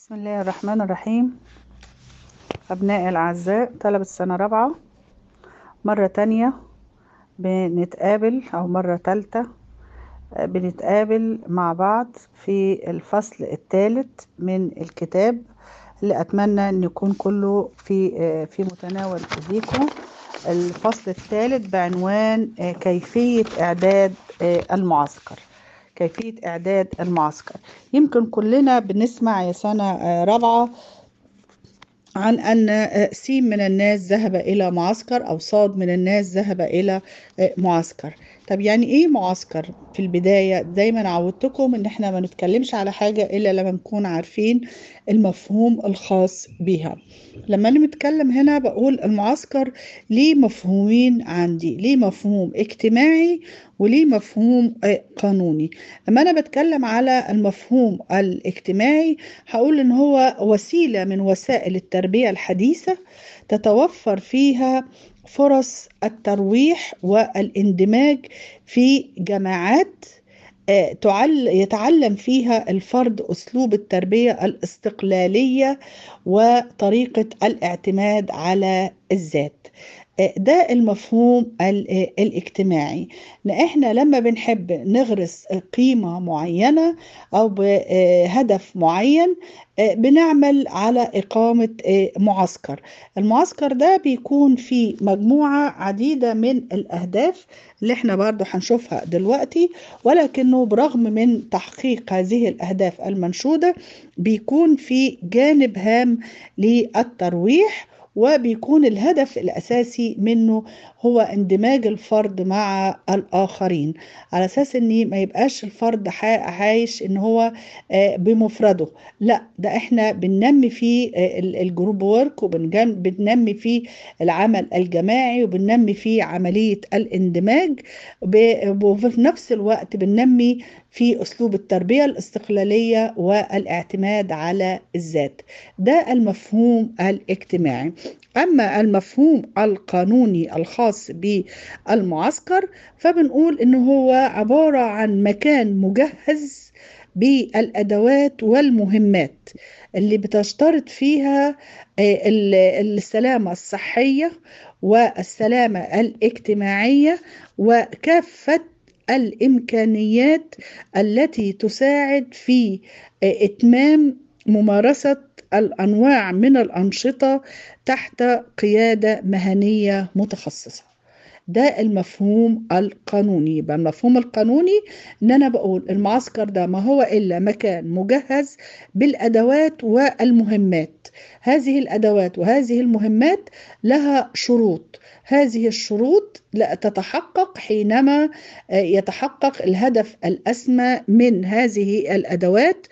بسم الله الرحمن الرحيم أبنائي الأعزاء طلبة سنة رابعة مرة تانية بنتقابل أو مرة تالتة آه، بنتقابل مع بعض في الفصل الثالث من الكتاب اللي أتمنى أن يكون كله في آه، في متناول إيديكم الفصل الثالث بعنوان آه، كيفية إعداد آه، المعسكر كيفية إعداد المعسكر يمكن كلنا بنسمع يا سنة آه، رابعة عن أن آه، سين من الناس ذهب إلى معسكر أو صاد من الناس ذهب إلى آه، معسكر طب يعني إيه معسكر في البداية دايما عودتكم إن إحنا ما نتكلمش على حاجة إلا لما نكون عارفين المفهوم الخاص بيها لما أنا بتكلم هنا بقول المعسكر ليه مفهومين عندي ليه مفهوم اجتماعي وليه مفهوم آه، قانوني لما أنا بتكلم على المفهوم الاجتماعي هقول إن هو وسيلة من وسائل التربية الحديثة تتوفر فيها فرص الترويح والاندماج في جماعات آه، تعل- يتعلم فيها الفرد أسلوب التربية الاستقلالية وطريقة الاعتماد على الذات آه، ده المفهوم ال- آه، الاجتماعي إن احنا لما بنحب نغرس قيمة معينة أو بهدف معين آه، بنعمل على إقامة آه، معسكر المعسكر ده بيكون فيه مجموعة عديدة من الأهداف اللي احنا برضو هنشوفها دلوقتي ولكنه برغم من تحقيق هذه الأهداف المنشودة بيكون في جانب هام للترويح وبيكون الهدف الأساسي منه هو اندماج الفرد مع الآخرين على أساس إن ما يبقاش الفرد حا- عايش إن هو آه، بمفرده لا ده احنا بننمي فيه آه، ال- الجروب وورك وبننمي فيه العمل الجماعي وبننمي فيه عملية الاندماج ب- وفي نفس الوقت بننمي في أسلوب التربية الاستقلالية والاعتماد على الذات ده المفهوم الاجتماعي أما المفهوم القانوني الخاص بالمعسكر فبنقول إنه هو عبارة عن مكان مجهز بالأدوات والمهمات اللي بتشترط فيها آه، ال- السلامة الصحية والسلامة الاجتماعية وكافة الإمكانيات التي تساعد في آه، إتمام ممارسة الأنواع من الأنشطة تحت قيادة مهنية متخصصة ده المفهوم القانوني يبقى المفهوم القانوني ان انا بقول المعسكر ده ما هو الا مكان مجهز بالادوات والمهمات هذه الادوات وهذه المهمات لها شروط هذه الشروط لا تتحقق حينما آه، يتحقق الهدف الاسمى من هذه الادوات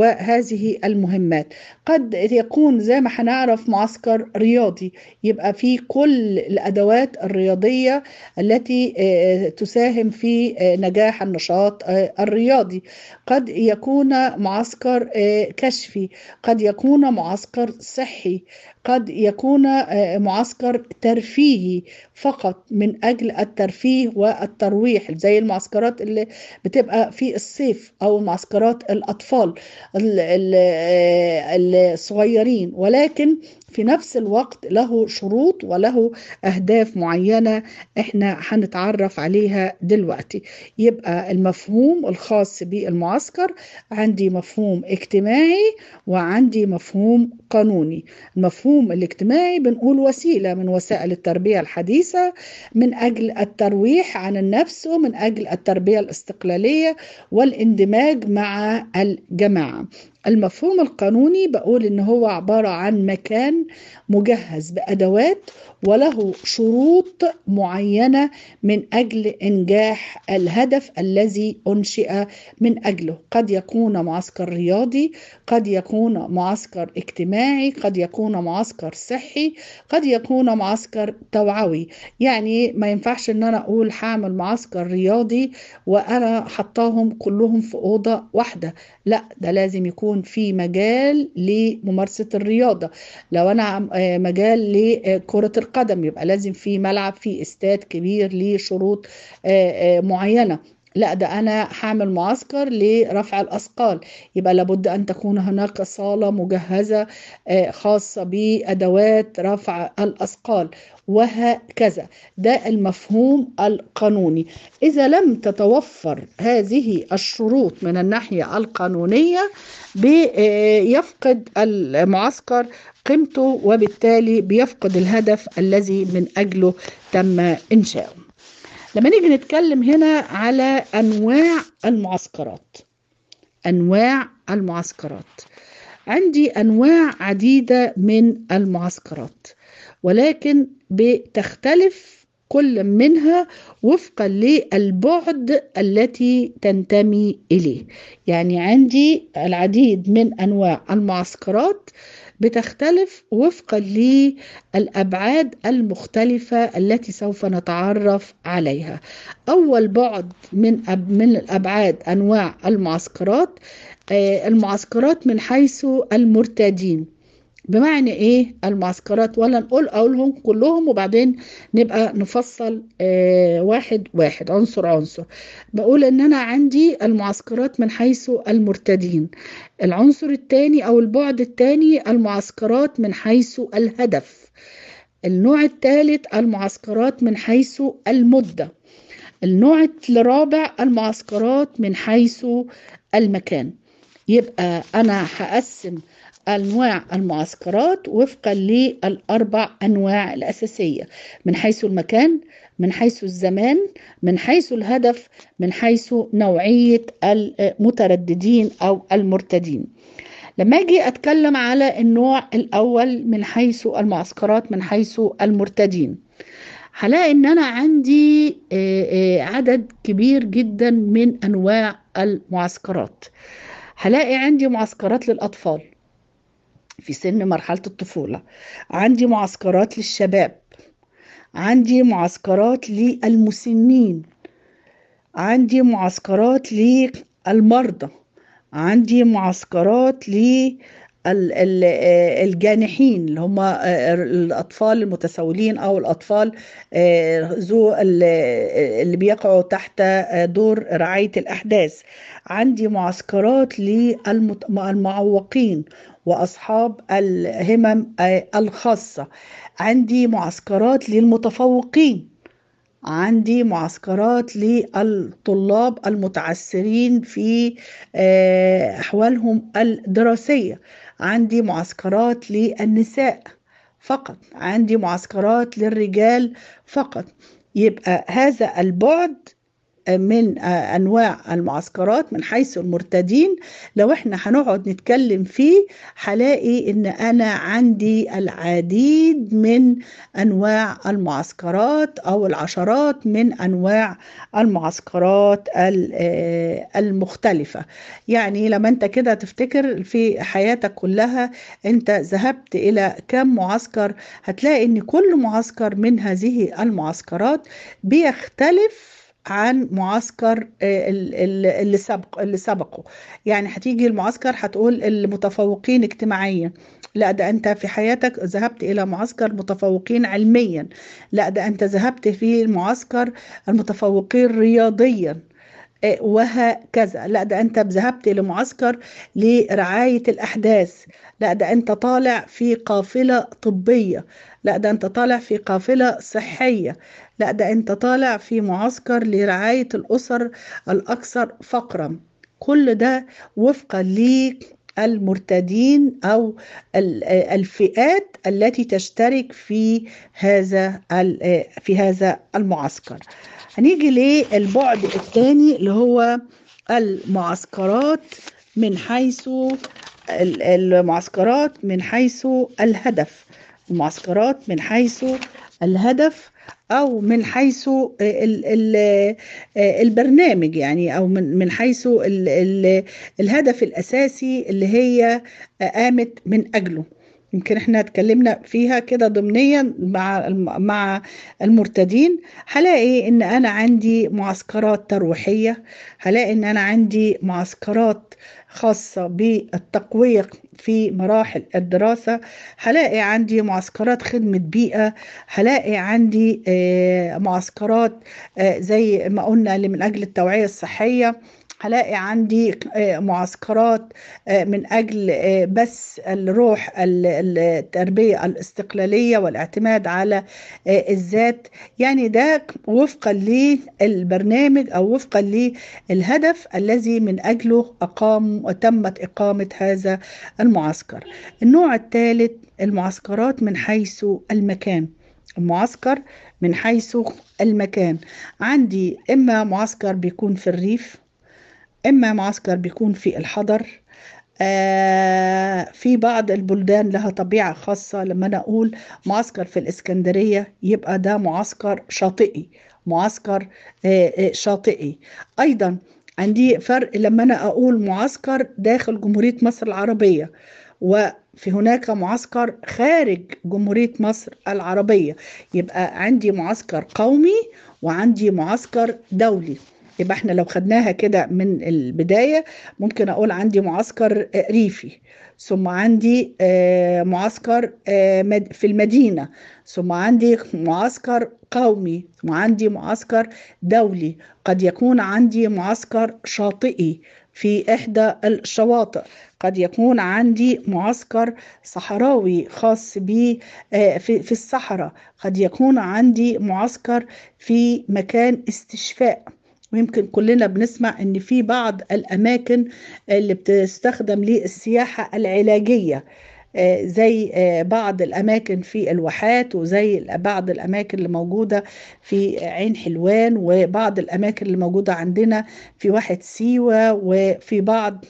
وهذه المهمات قد يكون زي ما هنعرف معسكر رياضي يبقى فيه كل الادوات الرياضيه التي آه، تساهم في آه، نجاح النشاط آه، الرياضي قد يكون معسكر آه، كشفي قد يكون معسكر صحي قد يكون آه، معسكر ترفيهي فقط من اجل الترفيه والترويح زي المعسكرات اللي بتبقى في الصيف او معسكرات الاطفال ال- ال- آه، الصغيرين ولكن في نفس الوقت له شروط وله اهداف معينه احنا هنتعرف عليها دلوقتي يبقى المفهوم الخاص بالمعسكر عندي مفهوم اجتماعي وعندي مفهوم قانوني المفهوم الاجتماعي بنقول وسيله من وسائل التربيه الحديثه من اجل الترويح عن النفس ومن اجل التربيه الاستقلاليه والاندماج مع الجماعه المفهوم القانوني بقول ان هو عباره عن مكان مجهز بادوات وله شروط معينه من اجل انجاح الهدف الذي انشئ من اجله قد يكون معسكر رياضي قد يكون معسكر اجتماعي قد يكون معسكر صحي قد يكون معسكر توعوي يعني ما ينفعش ان انا اقول هعمل معسكر رياضي وانا حطاهم كلهم في اوضه واحده لا ده لازم يكون في مجال لممارسه الرياضه لو انا عم- آه، مجال لكره القدم يبقى لازم في ملعب في استاد كبير ليه شروط آه، آه، معينه لا ده انا هعمل معسكر لرفع الاثقال يبقى لابد ان تكون هناك صاله مجهزه خاصه بادوات رفع الاثقال وهكذا ده المفهوم القانوني اذا لم تتوفر هذه الشروط من الناحيه القانونيه بيفقد المعسكر قيمته وبالتالي بيفقد الهدف الذي من اجله تم انشاؤه لما نيجي نتكلم هنا على انواع المعسكرات انواع المعسكرات عندي انواع عديده من المعسكرات ولكن بتختلف كل منها وفقا للبعد التي تنتمي اليه يعني عندي العديد من انواع المعسكرات بتختلف وفقا للابعاد المختلفه التي سوف نتعرف عليها اول بعد من من الابعاد انواع المعسكرات المعسكرات من حيث المرتادين بمعنى ايه المعسكرات ولا نقول اقولهم كلهم وبعدين نبقى نفصل آه واحد واحد عنصر عنصر بقول ان انا عندي المعسكرات من حيث المرتدين العنصر الثاني او البعد الثاني المعسكرات من حيث الهدف النوع الثالث المعسكرات من حيث المده النوع الرابع المعسكرات من حيث المكان يبقى انا هقسم انواع المعسكرات وفقا للاربع انواع الاساسيه من حيث المكان من حيث الزمان من حيث الهدف من حيث نوعيه المترددين او المرتدين لما اجي اتكلم على النوع الاول من حيث المعسكرات من حيث المرتدين هلاقي ان انا عندي عدد كبير جدا من انواع المعسكرات هلاقي عندي معسكرات للاطفال في سن مرحلة الطفولة عندي معسكرات للشباب عندي معسكرات للمسنين عندي معسكرات للمرضى عندي معسكرات للجانحين اللي هم الأطفال المتسولين أو الأطفال ذو اللي بيقعوا تحت دور رعاية الأحداث عندي معسكرات للمعوقين واصحاب الهمم الخاصه عندي معسكرات للمتفوقين عندي معسكرات للطلاب المتعثرين في احوالهم الدراسيه عندي معسكرات للنساء فقط عندي معسكرات للرجال فقط يبقى هذا البعد من انواع المعسكرات من حيث المرتدين لو احنا هنقعد نتكلم فيه هلاقي ان انا عندي العديد من انواع المعسكرات او العشرات من انواع المعسكرات المختلفه يعني لما انت كده تفتكر في حياتك كلها انت ذهبت الى كم معسكر هتلاقي ان كل معسكر من هذه المعسكرات بيختلف عن معسكر اللي سبق اللي سبقه يعني هتيجي المعسكر هتقول المتفوقين اجتماعيا لا ده انت في حياتك ذهبت الى معسكر متفوقين علميا لا ده انت ذهبت في المعسكر المتفوقين رياضيا وهكذا لا ده انت ذهبت لمعسكر لرعاية الأحداث لا ده انت طالع في قافلة طبية لا ده انت طالع في قافلة صحية لا ده انت طالع في معسكر لرعاية الأسر الأكثر فقرا كل ده وفقا للمرتدين أو الفئات التي تشترك في هذا في هذا المعسكر هنيجي للبعد الثاني اللي هو المعسكرات من حيث المعسكرات من حيث الهدف المعسكرات من حيث الهدف او من حيث ال ال البرنامج يعني او من من حيث ال ال الهدف الاساسي اللي هي قامت من اجله يمكن احنا اتكلمنا فيها كده ضمنيا مع مع المرتدين هلاقي ان انا عندي معسكرات ترويحيه هلاقي ان انا عندي معسكرات خاصه بالتقويه في مراحل الدراسه هلاقي عندي معسكرات خدمه بيئه هلاقي عندي معسكرات زي ما قلنا اللي من اجل التوعيه الصحيه هلاقي عندي معسكرات من اجل بس الروح التربيه الاستقلاليه والاعتماد على الذات يعني ده وفقا للبرنامج او وفقا للهدف الذي من اجله اقام وتمت اقامه هذا المعسكر النوع الثالث المعسكرات من حيث المكان المعسكر من حيث المكان عندي اما معسكر بيكون في الريف اما معسكر بيكون في الحضر آه في بعض البلدان لها طبيعة خاصة لما أنا أقول معسكر في الإسكندرية يبقى ده معسكر شاطئي معسكر آه آه شاطئي أيضا عندي فرق لما أنا أقول معسكر داخل جمهورية مصر العربية وفي هناك معسكر خارج جمهورية مصر العربية يبقى عندي معسكر قومي وعندي معسكر دولي يبقى احنا لو خدناها كده من البداية ممكن اقول عندي معسكر ريفي ثم عندي معسكر في المدينة ثم عندي معسكر قومي وعندي معسكر دولي قد يكون عندي معسكر شاطئي في إحدى الشواطئ قد يكون عندي معسكر صحراوي خاص بي في, في الصحراء قد يكون عندي معسكر في مكان استشفاء ويمكن كلنا بنسمع ان في بعض الاماكن اللي بتستخدم للسياحه العلاجيه زي بعض الاماكن في الواحات وزي بعض الاماكن اللي موجوده في عين حلوان وبعض الاماكن اللي موجوده عندنا في واحد سيوه وفي بعض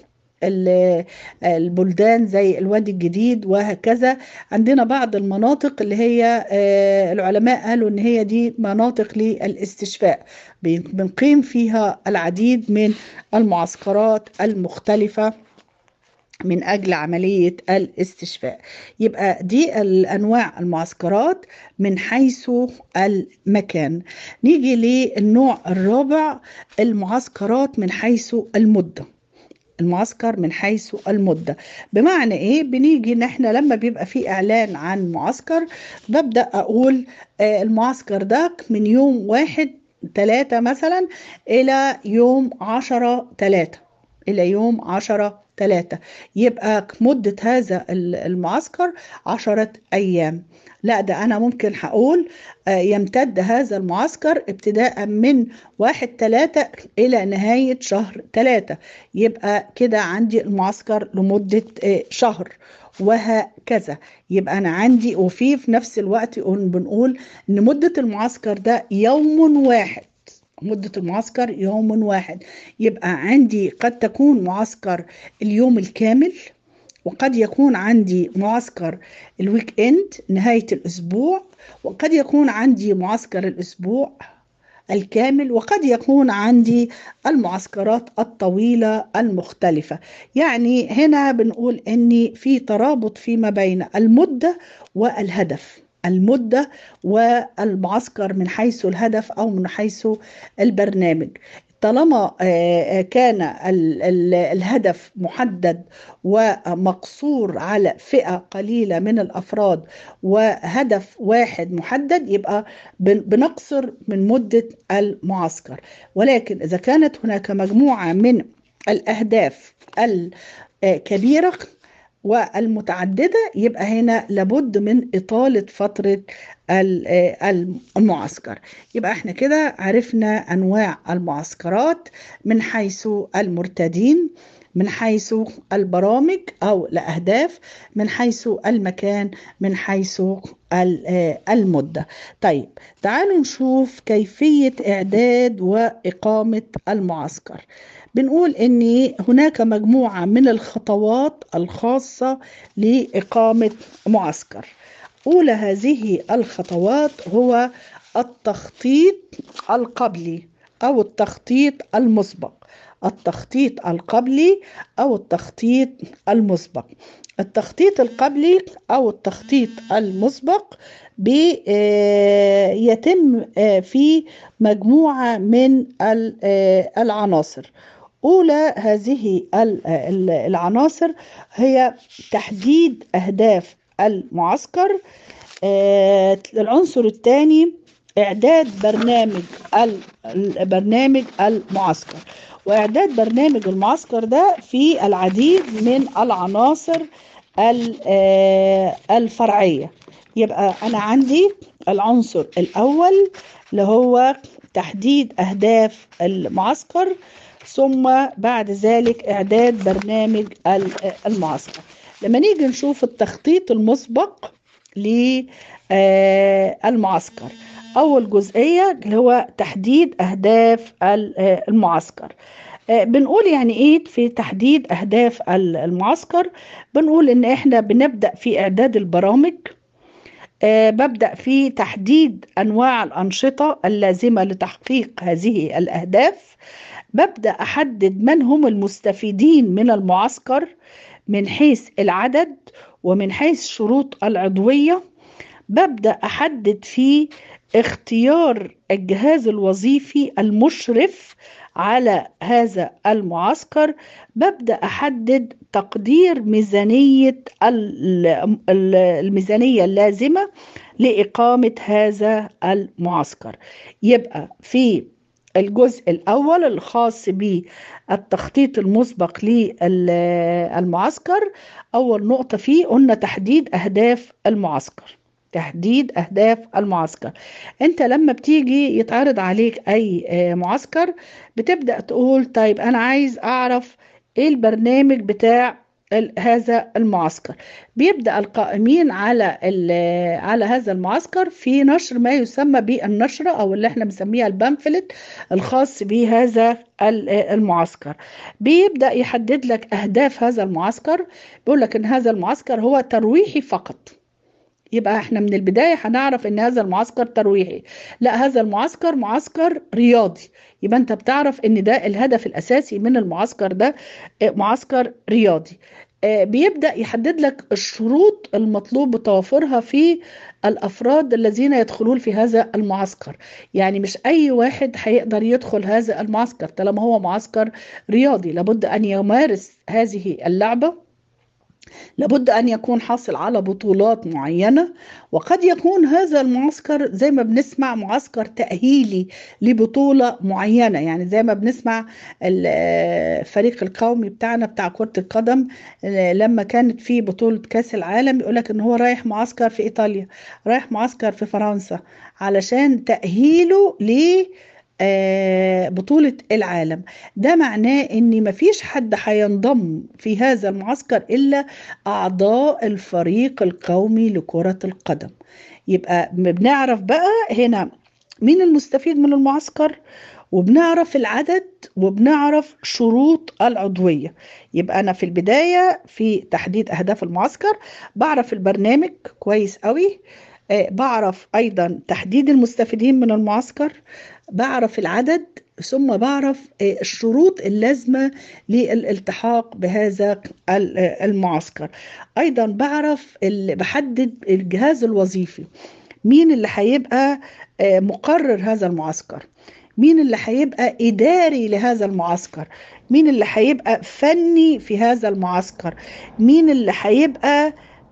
البلدان زي الوادي الجديد وهكذا عندنا بعض المناطق اللي هي العلماء قالوا ان هي دي مناطق للاستشفاء بنقيم فيها العديد من المعسكرات المختلفه من أجل عملية الاستشفاء يبقى دي الأنواع المعسكرات من حيث المكان نيجي للنوع الرابع المعسكرات من حيث المده المعسكر من حيث المدة بمعنى ايه بنيجي ان احنا لما بيبقى في اعلان عن معسكر ببدأ اقول آه المعسكر ده من يوم واحد ثلاثة مثلا الى يوم عشرة ثلاثة الى يوم عشرة ثلاثة يبقى مدة هذا المعسكر عشرة أيام لا ده أنا ممكن هقول يمتد هذا المعسكر ابتداء من واحد ثلاثة إلى نهاية شهر ثلاثة يبقى كده عندي المعسكر لمدة شهر وهكذا يبقى أنا عندي وفي في نفس الوقت بنقول إن مدة المعسكر ده يوم واحد مدة المعسكر يوم واحد يبقى عندي قد تكون معسكر اليوم الكامل وقد يكون عندي معسكر الويك اند نهاية الأسبوع وقد يكون عندي معسكر الأسبوع الكامل وقد يكون عندي المعسكرات الطويلة المختلفة يعني هنا بنقول أن في ترابط فيما بين المدة والهدف المدة والمعسكر من حيث الهدف أو من حيث البرنامج طالما كان الهدف محدد ومقصور على فئة قليلة من الأفراد وهدف واحد محدد يبقى بنقصر من مدة المعسكر ولكن إذا كانت هناك مجموعة من الأهداف الكبيرة والمتعددة يبقى هنا لابد من إطالة فترة المعسكر يبقى احنا كده عرفنا أنواع المعسكرات من حيث المرتدين من حيث البرامج أو الأهداف من حيث المكان من حيث المدة طيب تعالوا نشوف كيفية إعداد وإقامة المعسكر بنقول ان هناك مجموعه من الخطوات الخاصه لاقامه معسكر اولى هذه الخطوات هو التخطيط القبلي او التخطيط المسبق التخطيط القبلي أو التخطيط المسبق التخطيط القبلي أو التخطيط المسبق يتم في مجموعة من العناصر أولى هذه العناصر هي تحديد أهداف المعسكر العنصر الثاني إعداد برنامج برنامج المعسكر وإعداد برنامج المعسكر ده في العديد من العناصر الفرعية يبقى أنا عندي العنصر الأول اللي هو تحديد أهداف المعسكر ثم بعد ذلك إعداد برنامج المعسكر لما نيجي نشوف التخطيط المسبق للمعسكر أول جزئية اللي هو تحديد أهداف المعسكر بنقول يعني ايه في تحديد اهداف المعسكر بنقول ان احنا بنبدا في اعداد البرامج ببدا في تحديد انواع الانشطه اللازمه لتحقيق هذه الاهداف ببدا احدد من هم المستفيدين من المعسكر من حيث العدد ومن حيث شروط العضويه ببدا احدد في اختيار الجهاز الوظيفي المشرف على هذا المعسكر ببدا احدد تقدير ميزانيه الميزانيه اللازمه لاقامه هذا المعسكر يبقى في الجزء الاول الخاص بالتخطيط المسبق للمعسكر اول نقطه فيه قلنا تحديد اهداف المعسكر تحديد اهداف المعسكر انت لما بتيجي يتعرض عليك اي معسكر بتبدا تقول طيب انا عايز اعرف ايه البرنامج بتاع هذا المعسكر بيبدا القائمين على على هذا المعسكر في نشر ما يسمى بالنشره او اللي احنا بنسميها البامفلت الخاص بهذا المعسكر بيبدا يحدد لك اهداف هذا المعسكر بيقول لك ان هذا المعسكر هو ترويحي فقط يبقى احنا من البداية هنعرف ان هذا المعسكر ترويحي لا هذا المعسكر معسكر رياضي يبقى انت بتعرف ان ده الهدف الاساسي من المعسكر ده معسكر رياضي بيبدأ يحدد لك الشروط المطلوب توافرها في الأفراد الذين يدخلون في هذا المعسكر يعني مش أي واحد هيقدر يدخل هذا المعسكر طالما هو معسكر رياضي لابد أن يمارس هذه اللعبة لابد أن يكون حاصل على بطولات معينة وقد يكون هذا المعسكر زي ما بنسمع معسكر تأهيلي لبطولة معينة يعني زي ما بنسمع الفريق القومي بتاعنا بتاع كرة القدم لما كانت في بطولة كأس العالم يقولك إن هو رايح معسكر في إيطاليا رايح معسكر في فرنسا علشان تأهيله ل بطولة العالم ده معناه ان مفيش حد هينضم في هذا المعسكر الا اعضاء الفريق القومي لكرة القدم يبقى بنعرف بقى هنا مين المستفيد من المعسكر وبنعرف العدد وبنعرف شروط العضوية يبقى أنا في البداية في تحديد أهداف المعسكر بعرف البرنامج كويس قوي بعرف أيضا تحديد المستفيدين من المعسكر بعرف العدد ثم بعرف الشروط اللازمة للالتحاق بهذا المعسكر أيضا بعرف بحدد الجهاز الوظيفي مين اللي هيبقى مقرر هذا المعسكر مين اللي هيبقى إداري لهذا المعسكر مين اللي هيبقى فني في هذا المعسكر مين اللي هيبقى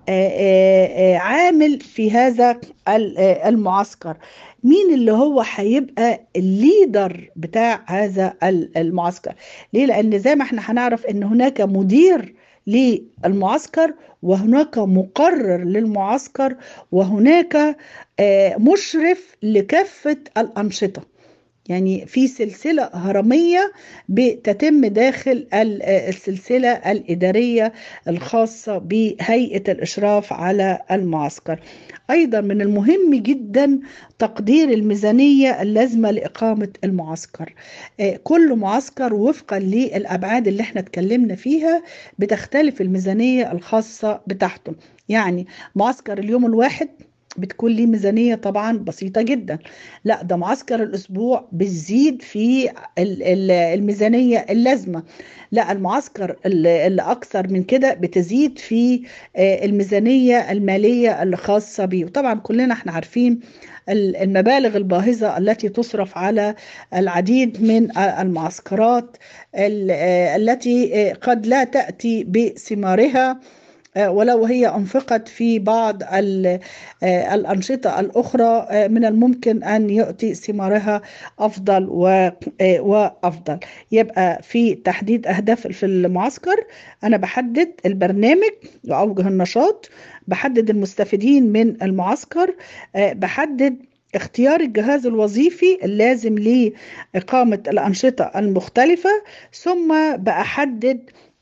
عامل في هذا المعسكر مين اللي هو هيبقى الليدر بتاع هذا المعسكر ليه لان زي ما احنا هنعرف ان هناك مدير للمعسكر وهناك مقرر للمعسكر وهناك مشرف لكافه الانشطه يعني في سلسلة هرمية بتتم داخل السلسلة الإدارية الخاصة بهيئة الإشراف على المعسكر أيضا من المهم جدا تقدير الميزانية اللازمة لإقامة المعسكر كل معسكر وفقا للأبعاد اللي احنا اتكلمنا فيها بتختلف الميزانية الخاصة بتاعته يعني معسكر اليوم الواحد بتكون ليه ميزانية طبعا بسيطة جدا لا ده معسكر الأسبوع بتزيد في ال- ال- الميزانية اللازمة لا المعسكر اللي اللي أكثر من كده بتزيد في آه، الميزانية المالية الخاصة بيه وطبعا كلنا احنا عارفين ال- المبالغ الباهظة التي تصرف على العديد من المعسكرات ال- آه، التي آه، قد لا تأتي بثمارها آه، ولو هي أنفقت في بعض ال- آه، الأنشطة الأخرى آه، من الممكن أن يؤتي ثمارها أفضل و- آه، وأفضل يبقى في تحديد أهداف في المعسكر أنا بحدد البرنامج وأوجه النشاط بحدد المستفيدين من المعسكر آه، بحدد اختيار الجهاز الوظيفي اللازم لإقامة الأنشطة المختلفة ثم بأحدد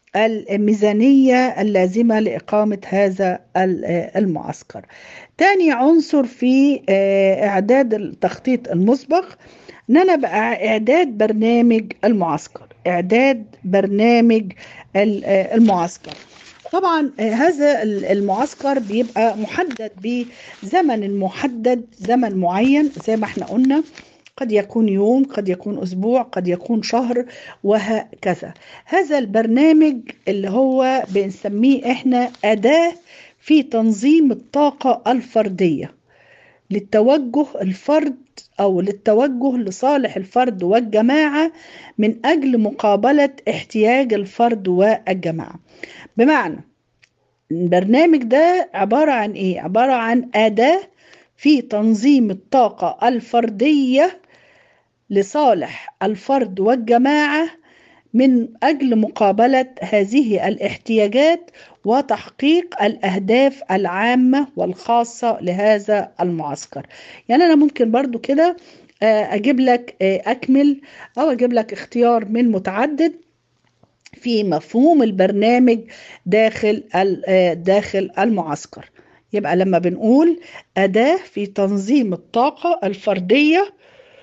الميزانية اللازمة لإقامة هذا ال- المعسكر تاني عنصر في آه، إعداد التخطيط المسبق إن أنا بقى إعداد برنامج المعسكر إعداد برنامج ال- آه، المعسكر طبعا آه، هذا ال- المعسكر بيبقى محدد بزمن محدد زمن معين زي ما احنا قلنا قد يكون يوم قد يكون أسبوع قد يكون شهر وهكذا هذا البرنامج اللي هو بنسميه احنا أداة في تنظيم الطاقة الفردية للتوجه الفرد أو للتوجه لصالح الفرد والجماعة من أجل مقابلة احتياج الفرد والجماعة بمعنى البرنامج ده عبارة عن إيه؟ عبارة عن أداة في تنظيم الطاقة الفردية لصالح الفرد والجماعة من أجل مقابلة هذه الاحتياجات وتحقيق الأهداف العامة والخاصة لهذا المعسكر يعني أنا ممكن برضو كده آه، أجيب لك آه، أكمل أو أجيب لك اختيار من متعدد في مفهوم البرنامج داخل ال- آه، داخل المعسكر يبقى لما بنقول أداة في تنظيم الطاقة الفردية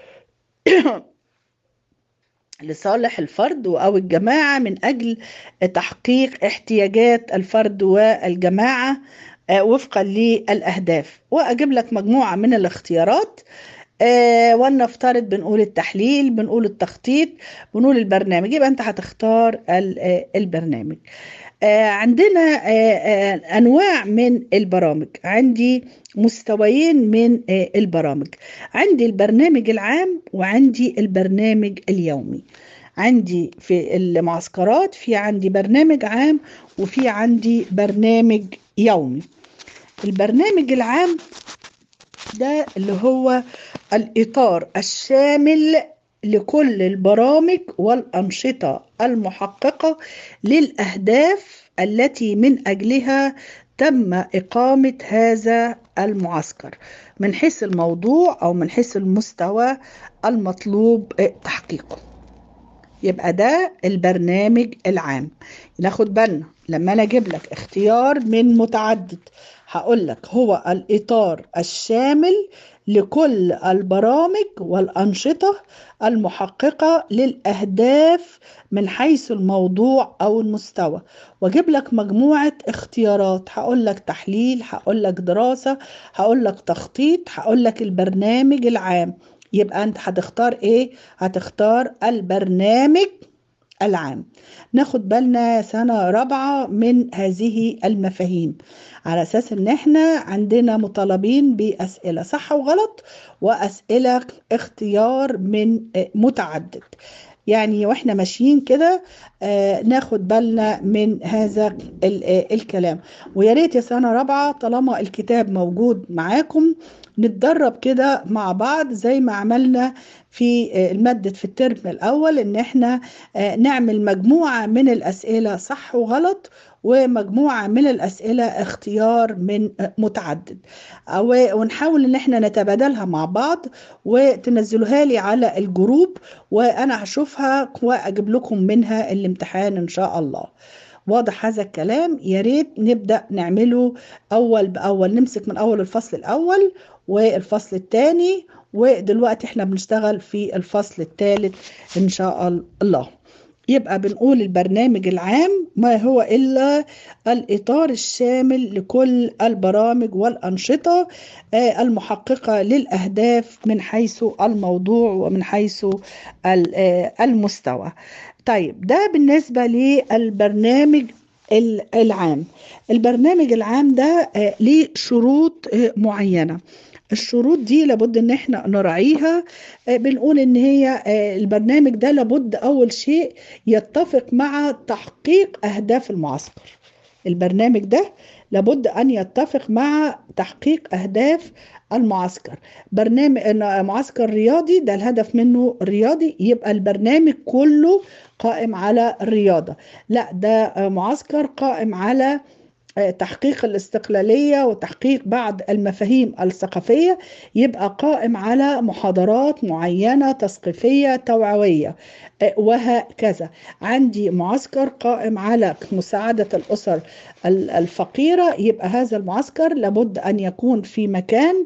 لصالح الفرد أو الجماعة من أجل تحقيق احتياجات الفرد والجماعة آه، وفقا للأهداف وأجيب لك مجموعة من الاختيارات آه، ولنفترض بنقول التحليل بنقول التخطيط بنقول البرنامج يبقى أنت هتختار ال- آه، البرنامج آه، عندنا آه، آه، أنواع من البرامج عندي مستويين من آه، البرامج عندي البرنامج العام وعندي البرنامج اليومي عندي في المعسكرات في عندي برنامج عام وفي عندي برنامج يومي البرنامج العام ده اللي هو الإطار الشامل لكل البرامج والأنشطة المحققة للأهداف التي من أجلها تم إقامة هذا المعسكر من حيث الموضوع أو من حيث المستوى المطلوب تحقيقه يبقى ده البرنامج العام ناخد بالنا لما انا اجيب لك اختيار من متعدد هقول لك هو الاطار الشامل لكل البرامج والانشطه المحققه للاهداف من حيث الموضوع او المستوى واجيب لك مجموعه اختيارات هقول لك تحليل هقول لك دراسه هقول لك تخطيط هقول لك البرنامج العام يبقى انت هتختار ايه هتختار البرنامج العام ناخد بالنا سنة رابعة من هذه المفاهيم على أساس إن إحنا عندنا مطالبين بأسئلة صح وغلط وأسئلة اختيار من متعدد يعني واحنا ماشيين كده آه ناخد بالنا من هذا الكلام ويا ريت يا سنة رابعة طالما الكتاب موجود معاكم نتدرب كده مع بعض زي ما عملنا في المادة في الترم الأول إن إحنا نعمل مجموعة من الأسئلة صح وغلط ومجموعة من الأسئلة اختيار من متعدد ونحاول إن إحنا نتبادلها مع بعض وتنزلوها لي على الجروب وأنا هشوفها وأجيب لكم منها الامتحان إن شاء الله واضح هذا الكلام يا ريت نبدأ نعمله أول بأول نمسك من أول الفصل الأول والفصل الثاني ودلوقتي احنا بنشتغل في الفصل الثالث إن شاء الله يبقى بنقول البرنامج العام ما هو إلا الإطار الشامل لكل البرامج والأنشطة المحققة للأهداف من حيث الموضوع ومن حيث المستوى طيب ده بالنسبة للبرنامج العام البرنامج العام ده ليه شروط معينة الشروط دي لابد ان احنا نراعيها بنقول ان هي البرنامج ده لابد اول شيء يتفق مع تحقيق اهداف المعسكر البرنامج ده لابد ان يتفق مع تحقيق اهداف المعسكر برنامج معسكر رياضي ده الهدف منه رياضي يبقى البرنامج كله قائم على الرياضه لا ده معسكر قائم على تحقيق الاستقلالية وتحقيق بعض المفاهيم الثقافية يبقى قائم على محاضرات معينة تثقيفية توعوية وهكذا عندي معسكر قائم على مساعدة الأسر الفقيرة يبقى هذا المعسكر لابد أن يكون في مكان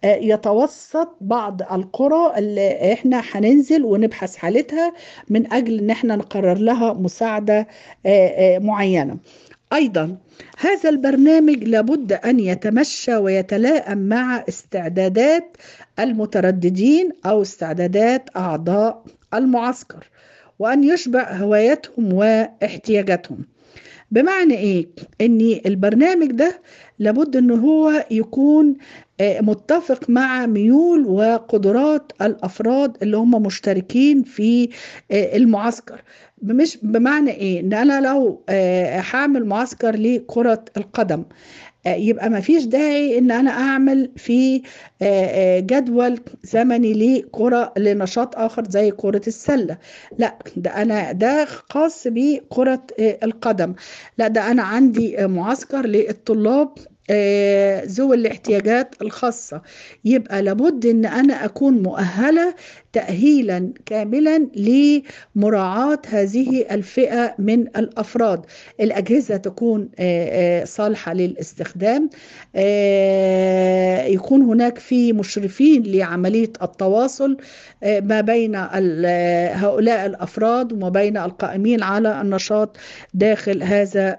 يتوسط بعض القرى اللي احنا هننزل ونبحث حالتها من أجل أن احنا نقرر لها مساعدة معينة أيضا هذا البرنامج لابد أن يتمشى ويتلائم مع استعدادات المترددين أو استعدادات أعضاء المعسكر وأن يشبع هواياتهم واحتياجاتهم بمعنى إيه؟ أن البرنامج ده لابد أنه هو يكون متفق مع ميول وقدرات الافراد اللي هم مشتركين في المعسكر مش بمعنى ايه ان انا لو هعمل معسكر لكره القدم يبقى ما فيش داعي ان انا اعمل في جدول زمني لكرة لنشاط اخر زي كرة السلة لا ده انا ده خاص بكرة القدم لا ده انا عندي معسكر للطلاب ذوي الاحتياجات الخاصة يبقى لابد ان انا اكون مؤهلة تأهيلا كاملا لمراعاة هذه الفئة من الافراد الاجهزة تكون صالحة للاستخدام يكون هناك في مشرفين لعملية التواصل ما بين هؤلاء الافراد وما بين القائمين على النشاط داخل هذا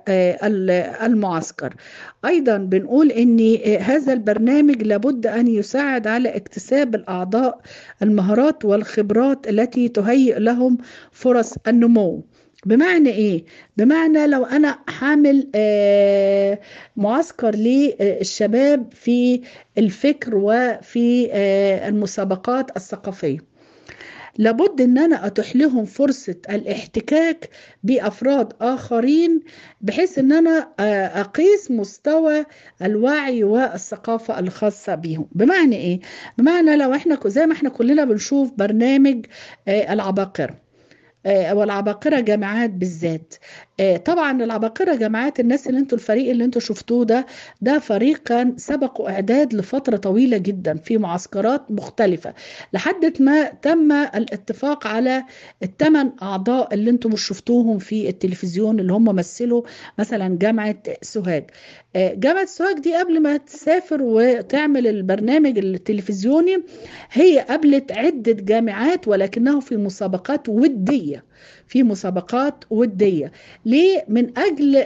المعسكر ايضا بنقول ان هذا البرنامج لابد ان يساعد على اكتساب الاعضاء المهارات والخبرات التي تهيئ لهم فرص النمو بمعنى ايه بمعنى لو انا حامل آه معسكر للشباب في الفكر وفي آه المسابقات الثقافيه لابد ان انا اتيح لهم فرصه الاحتكاك بافراد اخرين بحيث ان انا اقيس مستوى الوعي والثقافه الخاصه بهم بمعنى ايه بمعنى لو احنا زي ما احنا كلنا بنشوف برنامج العباقره والعباقره جامعات بالذات طبعا العباقرة جامعات الناس اللي انتوا الفريق اللي انتوا شفتوه ده ده فريق كان سبقوا اعداد لفترة طويلة جدا في معسكرات مختلفة لحد ما تم الاتفاق على الثمان اعضاء اللي انتوا مش شفتوهم في التلفزيون اللي هم مثلوا مثلا جامعة سوهاج جامعة سوهاج دي قبل ما تسافر وتعمل البرنامج التلفزيوني هي قابلت عدة جامعات ولكنه في مسابقات ودية في مسابقات ودية ليه؟ من أجل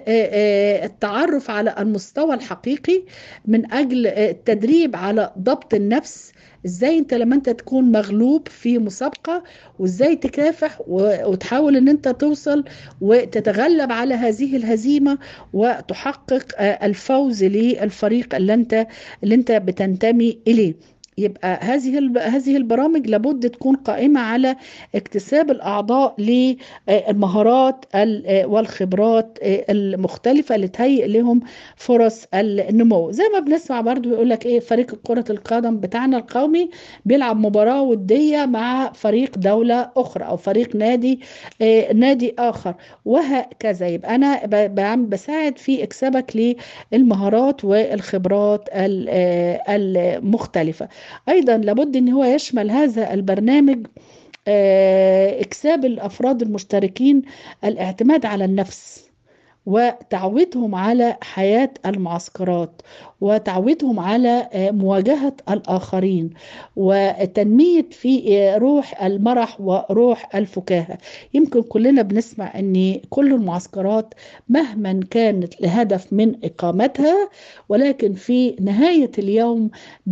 التعرف على المستوى الحقيقي من أجل التدريب على ضبط النفس ازاي انت لما انت تكون مغلوب في مسابقة وازاي تكافح وتحاول ان انت توصل وتتغلب على هذه الهزيمة وتحقق الفوز للفريق اللي انت اللي انت بتنتمي اليه يبقى هذه هذه البرامج لابد تكون قائمه على اكتساب الاعضاء للمهارات والخبرات المختلفه اللي تهيئ لهم فرص النمو زي ما بنسمع برضو يقول لك ايه فريق كره القدم بتاعنا القومي بيلعب مباراه وديه مع فريق دوله اخرى او فريق نادي نادي اخر وهكذا يبقى انا بساعد في اكسابك للمهارات والخبرات المختلفه ايضا لابد ان هو يشمل هذا البرنامج اكساب الافراد المشتركين الاعتماد على النفس وتعودهم على حياة المعسكرات وتعودهم على مواجهة الآخرين وتنمية في روح المرح وروح الفكاهة يمكن كلنا بنسمع أن كل المعسكرات مهما كانت لهدف من إقامتها ولكن في نهاية اليوم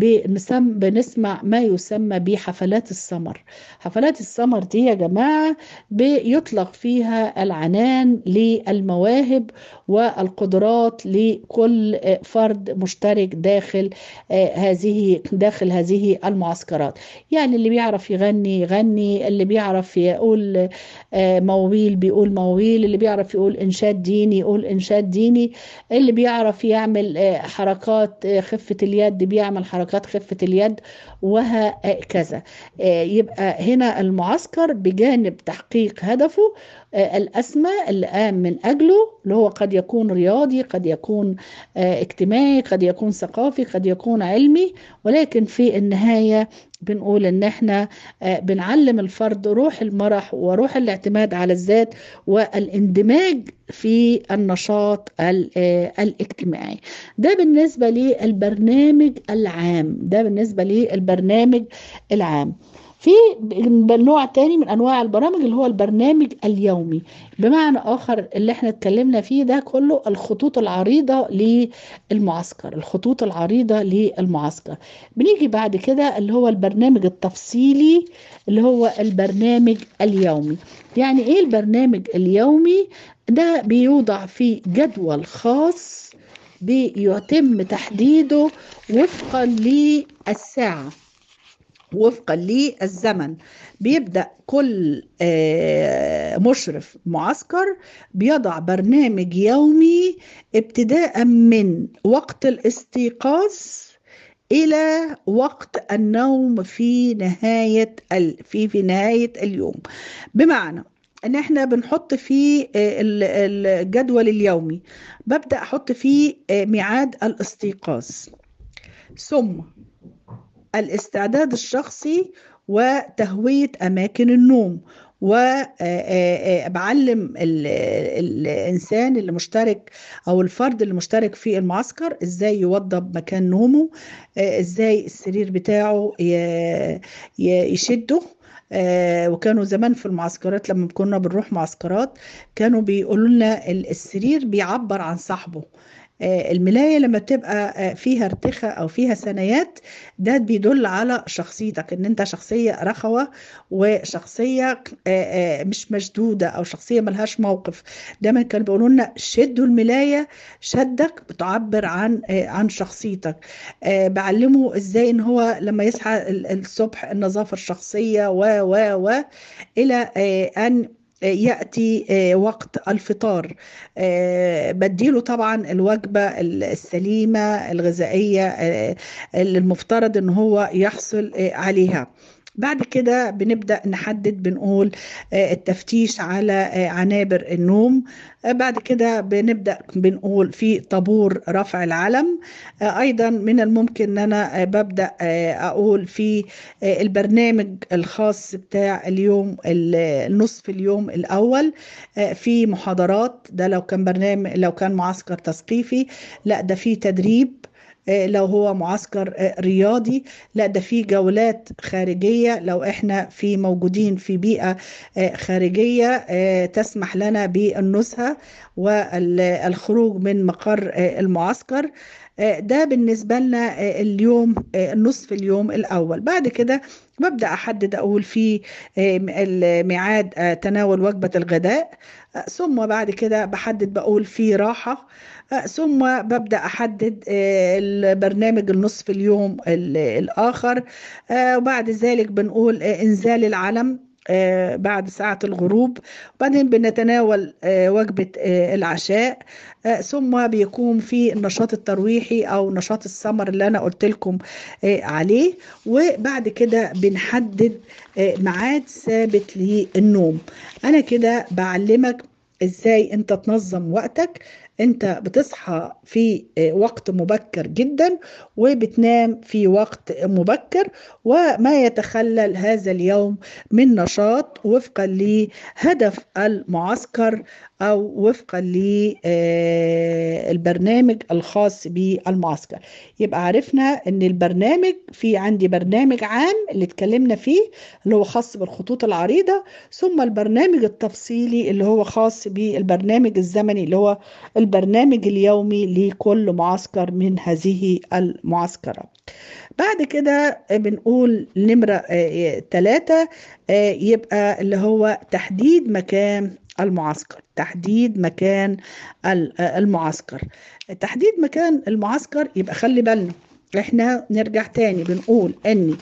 بنسمع ما يسمى بحفلات السمر حفلات السمر دي يا جماعة بيطلق فيها العنان للمواهب والقدرات لكل فرد مشترك داخل هذه داخل هذه المعسكرات يعني اللي بيعرف يغني يغني اللي بيعرف يقول مواويل بيقول مواويل اللي بيعرف يقول انشاد ديني يقول انشاد ديني اللي بيعرف يعمل حركات خفة اليد بيعمل حركات خفة اليد وهكذا يبقى هنا المعسكر بجانب تحقيق هدفه الأسمى اللي قام من أجله اللي هو قد يكون رياضي قد يكون اجتماعي قد يكون ثقافي قد يكون علمي ولكن في النهاية بنقول ان احنا بنعلم الفرد روح المرح وروح الاعتماد على الذات والاندماج في النشاط الاجتماعي ده بالنسبة للبرنامج العام ده بالنسبة للبرنامج العام في نوع تاني من انواع البرامج اللي هو البرنامج اليومي بمعنى اخر اللي احنا اتكلمنا فيه ده كله الخطوط العريضة للمعسكر الخطوط العريضة للمعسكر بنيجي بعد كده اللي هو البرنامج التفصيلي اللي هو البرنامج اليومي يعني ايه البرنامج اليومي ده بيوضع فيه جدول خاص بيتم تحديده وفقا للساعه وفقا للزمن بيبدا كل مشرف معسكر بيضع برنامج يومي ابتداء من وقت الاستيقاظ الى وقت النوم في نهايه في في نهايه اليوم بمعنى ان احنا بنحط فيه الجدول اليومي ببدا احط فيه ميعاد الاستيقاظ ثم الاستعداد الشخصي وتهوية أماكن النوم وبعلم الانسان اللي مشترك او الفرد اللي مشترك في المعسكر ازاي يوضب مكان نومه ازاي السرير بتاعه يشده آه وكانوا زمان في المعسكرات لما كنا بنروح معسكرات كانوا بيقولوا لنا السرير بيعبر عن صاحبه الملاية لما تبقى فيها ارتخاء أو فيها ثنايات ده بيدل على شخصيتك إن أنت شخصية رخوة وشخصية مش مشدودة أو شخصية ملهاش موقف دايما كانوا بيقولوا لنا شدوا الملاية شدك بتعبر عن عن شخصيتك بعلمه إزاي إن هو لما يصحى الصبح النظافة الشخصية و و و إلى أن ياتي وقت الفطار بديله طبعا الوجبه السليمه الغذائيه اللي المفترض ان هو يحصل عليها بعد كده بنبدا نحدد بنقول التفتيش على عنابر النوم بعد كده بنبدا بنقول في طابور رفع العلم ايضا من الممكن ان انا ببدا اقول في البرنامج الخاص بتاع اليوم النصف اليوم الاول في محاضرات ده لو كان برنامج لو كان معسكر تثقيفي لا ده في تدريب لو هو معسكر رياضي لا ده في جولات خارجية لو احنا في موجودين في بيئة خارجية تسمح لنا بالنزهة والخروج من مقر المعسكر ده بالنسبة لنا اليوم نصف اليوم الأول بعد كده ببدأ أحدد أقول في ميعاد تناول وجبة الغداء ثم بعد كده بحدد بقول في راحة ثم ببدأ أحدد البرنامج النصف اليوم الآخر وبعد ذلك بنقول إنزال العلم بعد ساعة الغروب بعدين بنتناول وجبة العشاء ثم بيكون في النشاط الترويحي أو نشاط السمر اللي أنا قلت لكم عليه وبعد كده بنحدد ميعاد ثابت للنوم أنا كده بعلمك ازاي انت تنظم وقتك انت بتصحى في وقت مبكر جدا وبتنام في وقت مبكر وما يتخلل هذا اليوم من نشاط وفقا لهدف المعسكر او وفقا للبرنامج الخاص بالمعسكر يبقى عرفنا ان البرنامج في عندي برنامج عام اللي اتكلمنا فيه اللي هو خاص بالخطوط العريضة ثم البرنامج التفصيلي اللي هو خاص بالبرنامج الزمني اللي هو البرنامج اليومي لكل معسكر من هذه المعسكرات بعد كده بنقول نمرة ثلاثة يبقى اللي هو تحديد مكان المعسكر تحديد مكان المعسكر تحديد مكان المعسكر يبقى خلي بالنا احنا نرجع تاني بنقول ان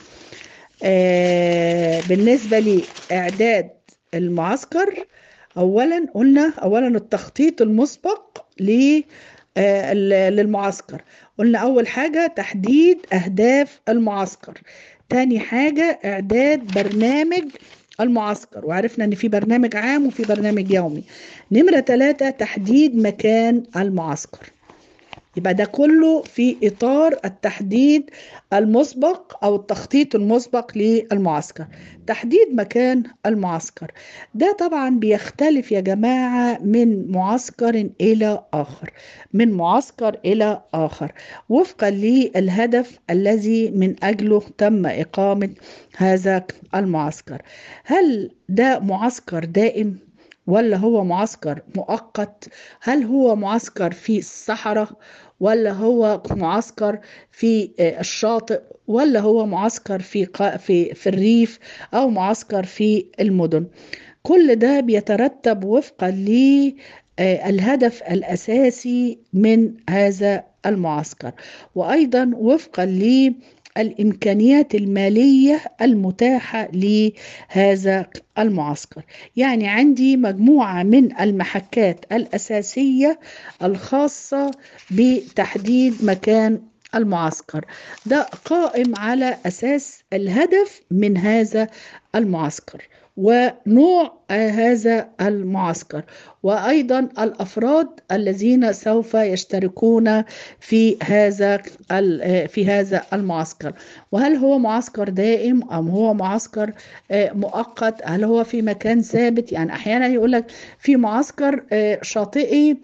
آه بالنسبة لإعداد المعسكر أولا قلنا أولا التخطيط المسبق آه للمعسكر قلنا أول حاجة تحديد أهداف المعسكر تاني حاجة إعداد برنامج المعسكر وعرفنا ان في برنامج عام وفي برنامج يومي نمرة ثلاثة تحديد مكان المعسكر يبقى ده كله في إطار التحديد المسبق أو التخطيط المسبق للمعسكر تحديد مكان المعسكر ده طبعا بيختلف يا جماعة من معسكر إلى آخر من معسكر إلى آخر وفقا للهدف الذي من أجله تم إقامة هذا المعسكر هل ده معسكر دائم ولا هو معسكر مؤقت هل هو معسكر في الصحراء ولا هو معسكر في الشاطئ ولا هو معسكر في في في الريف او معسكر في المدن كل ده بيترتب وفقا للهدف الاساسي من هذا المعسكر وايضا وفقا ل الامكانيات الماليه المتاحه لهذا المعسكر يعني عندي مجموعه من المحكات الاساسيه الخاصه بتحديد مكان المعسكر ده قائم على اساس الهدف من هذا المعسكر ونوع هذا المعسكر وايضا الافراد الذين سوف يشتركون في هذا في هذا المعسكر وهل هو معسكر دائم ام هو معسكر مؤقت هل هو في مكان ثابت يعني احيانا يقول لك في معسكر شاطئي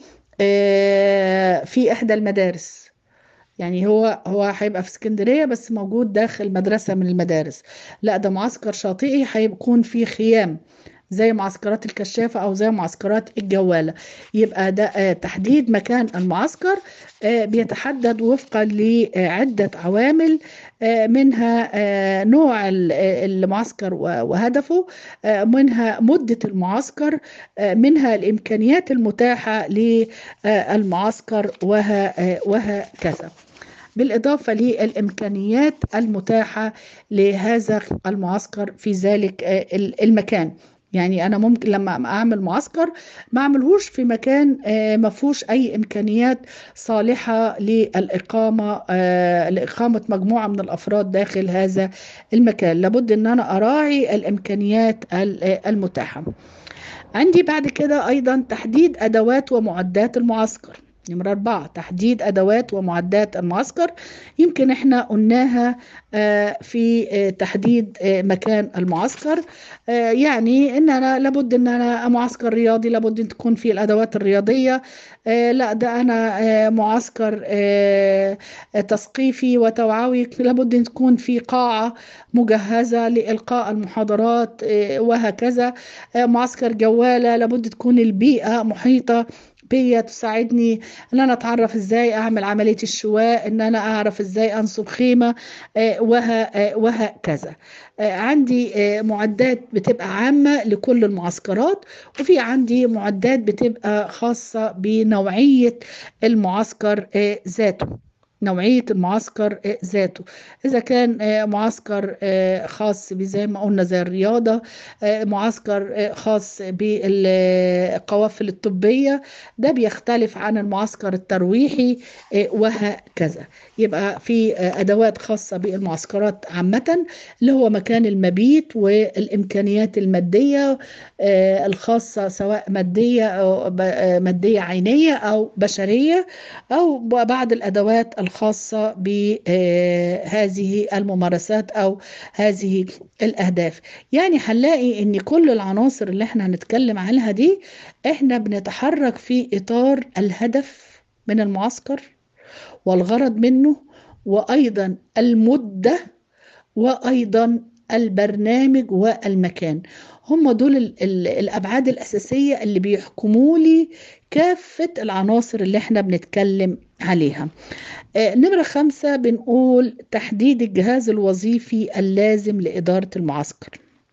في احدى المدارس يعني هو هو هيبقى في اسكندريه بس موجود داخل مدرسه من المدارس لا ده معسكر شاطئي هيكون فيه خيام زي معسكرات الكشافة أو زي معسكرات الجوالة يبقى ده تحديد مكان المعسكر بيتحدد وفقا لعدة عوامل منها نوع المعسكر وهدفه منها مدة المعسكر منها الإمكانيات المتاحة للمعسكر وهكذا بالإضافة للإمكانيات المتاحة لهذا المعسكر في ذلك المكان يعني انا ممكن لما اعمل معسكر ما اعملهوش في مكان ما فيهوش اي امكانيات صالحه للاقامه لاقامه مجموعه من الافراد داخل هذا المكان لابد ان انا اراعي الامكانيات المتاحه عندي بعد كده ايضا تحديد ادوات ومعدات المعسكر نمرة أربعة تحديد أدوات ومعدات المعسكر يمكن إحنا قلناها في تحديد مكان المعسكر يعني إن أنا لابد إن أنا معسكر رياضي لابد أن تكون في الأدوات الرياضية لا ده أنا معسكر تثقيفي وتوعوي لابد أن تكون في قاعة مجهزة لإلقاء المحاضرات وهكذا معسكر جوالة لابد تكون البيئة محيطة بيا تساعدني ان انا اتعرف ازاي اعمل عمليه الشواء ان انا اعرف ازاي انصب خيمه وه وهكذا عندي معدات بتبقى عامه لكل المعسكرات وفي عندي معدات بتبقى خاصه بنوعيه المعسكر ذاته نوعية المعسكر ذاته إذا كان معسكر خاص زي ما قلنا زي الرياضة معسكر خاص بالقوافل الطبية ده بيختلف عن المعسكر الترويحي وهكذا يبقى في أدوات خاصة بالمعسكرات عامة اللي هو مكان المبيت والإمكانيات المادية الخاصة سواء مادية أو مادية عينية أو بشرية أو بعض الأدوات الخاصة بهذه الممارسات أو هذه الأهداف يعني هنلاقي أن كل العناصر اللي احنا هنتكلم عنها دي احنا بنتحرك في إطار الهدف من المعسكر والغرض منه وأيضا المدة وأيضا البرنامج والمكان هم دول الأبعاد الأساسية اللي بيحكموا لي كافة العناصر اللي احنا بنتكلم عليها آه نمرة خمسة بنقول تحديد الجهاز الوظيفي اللازم لإدارة المعسكر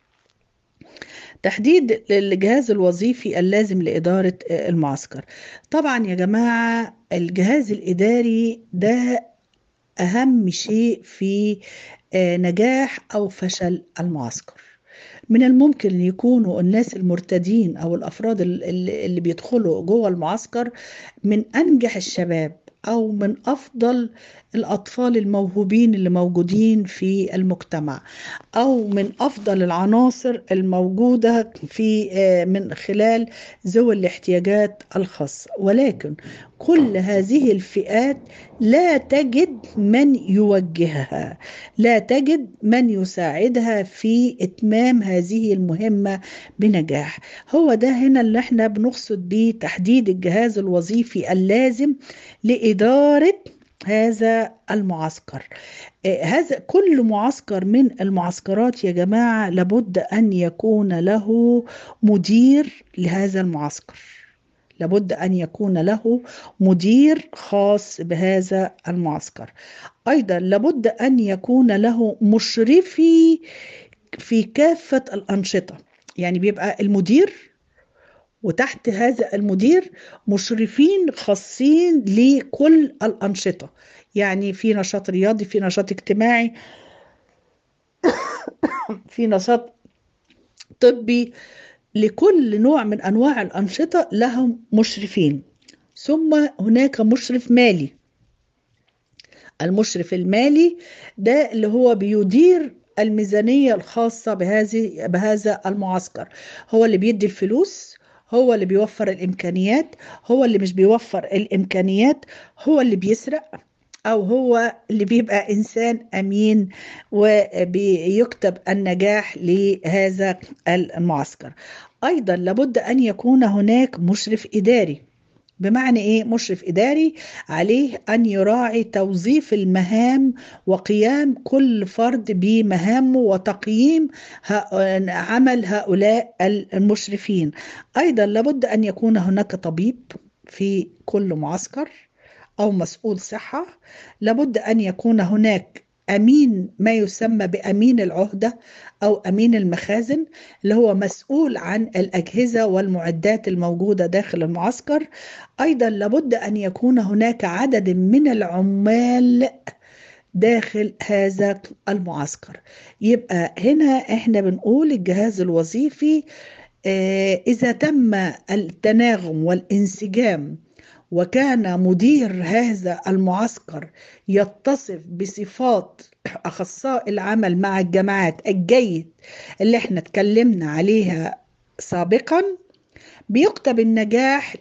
تحديد الجهاز الوظيفي اللازم لإدارة المعسكر طبعا يا جماعة الجهاز الإداري ده أهم شيء في نجاح أو فشل المعسكر من الممكن ان يكونوا الناس المرتدين او الافراد اللي بيدخلوا جوه المعسكر من انجح الشباب او من افضل الاطفال الموهوبين اللي موجودين في المجتمع او من افضل العناصر الموجوده في من خلال ذوي الاحتياجات الخاصه ولكن كل هذه الفئات لا تجد من يوجهها لا تجد من يساعدها في اتمام هذه المهمه بنجاح هو ده هنا اللي احنا بنقصد بيه تحديد الجهاز الوظيفي اللازم لاداره هذا المعسكر هذا كل معسكر من المعسكرات يا جماعه لابد ان يكون له مدير لهذا المعسكر لابد ان يكون له مدير خاص بهذا المعسكر ايضا لابد ان يكون له مشرفي في كافه الانشطه يعني بيبقى المدير وتحت هذا المدير مشرفين خاصين لكل الأنشطة يعني في نشاط رياضي في نشاط اجتماعي في نشاط طبي لكل نوع من أنواع الأنشطة لهم مشرفين ثم هناك مشرف مالي المشرف المالي ده اللي هو بيدير الميزانية الخاصة بهذه بهذا المعسكر هو اللي بيدي الفلوس هو اللي بيوفر الامكانيات هو اللي مش بيوفر الامكانيات هو اللي بيسرق او هو اللي بيبقى انسان امين وبيكتب النجاح لهذا المعسكر ايضا لابد ان يكون هناك مشرف اداري بمعنى ايه مشرف اداري عليه ان يراعي توظيف المهام وقيام كل فرد بمهامه وتقييم عمل هؤلاء المشرفين ايضا لابد ان يكون هناك طبيب في كل معسكر او مسؤول صحه لابد ان يكون هناك امين ما يسمى بامين العهده او امين المخازن اللي هو مسؤول عن الاجهزه والمعدات الموجوده داخل المعسكر ايضا لابد ان يكون هناك عدد من العمال داخل هذا المعسكر يبقى هنا احنا بنقول الجهاز الوظيفي اذا تم التناغم والانسجام وكان مدير هذا المعسكر يتصف بصفات اخصائي العمل مع الجماعات الجيد اللي احنا اتكلمنا عليها سابقا بيكتب النجاح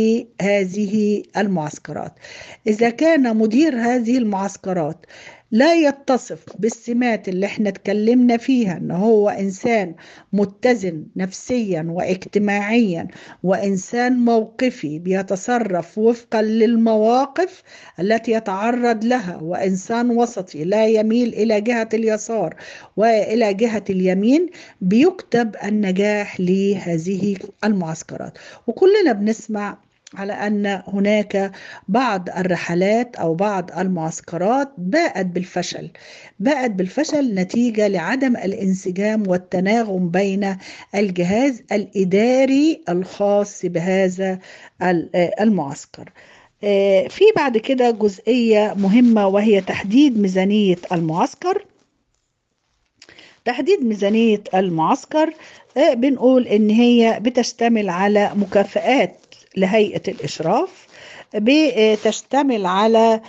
لهذه المعسكرات اذا كان مدير هذه المعسكرات لا يتصف بالسمات اللي احنا اتكلمنا فيها ان هو انسان متزن نفسيا واجتماعيا وانسان موقفي بيتصرف وفقا للمواقف التي يتعرض لها وانسان وسطي لا يميل الى جهه اليسار والى جهه اليمين بيكتب النجاح لهذه المعسكرات وكلنا بنسمع على ان هناك بعض الرحلات او بعض المعسكرات باءت بالفشل باءت بالفشل نتيجه لعدم الانسجام والتناغم بين الجهاز الاداري الخاص بهذا المعسكر في بعد كده جزئية مهمة وهي تحديد ميزانية المعسكر تحديد ميزانية المعسكر بنقول إن هي بتشتمل على مكافآت لهيئة الإشراف بتشتمل على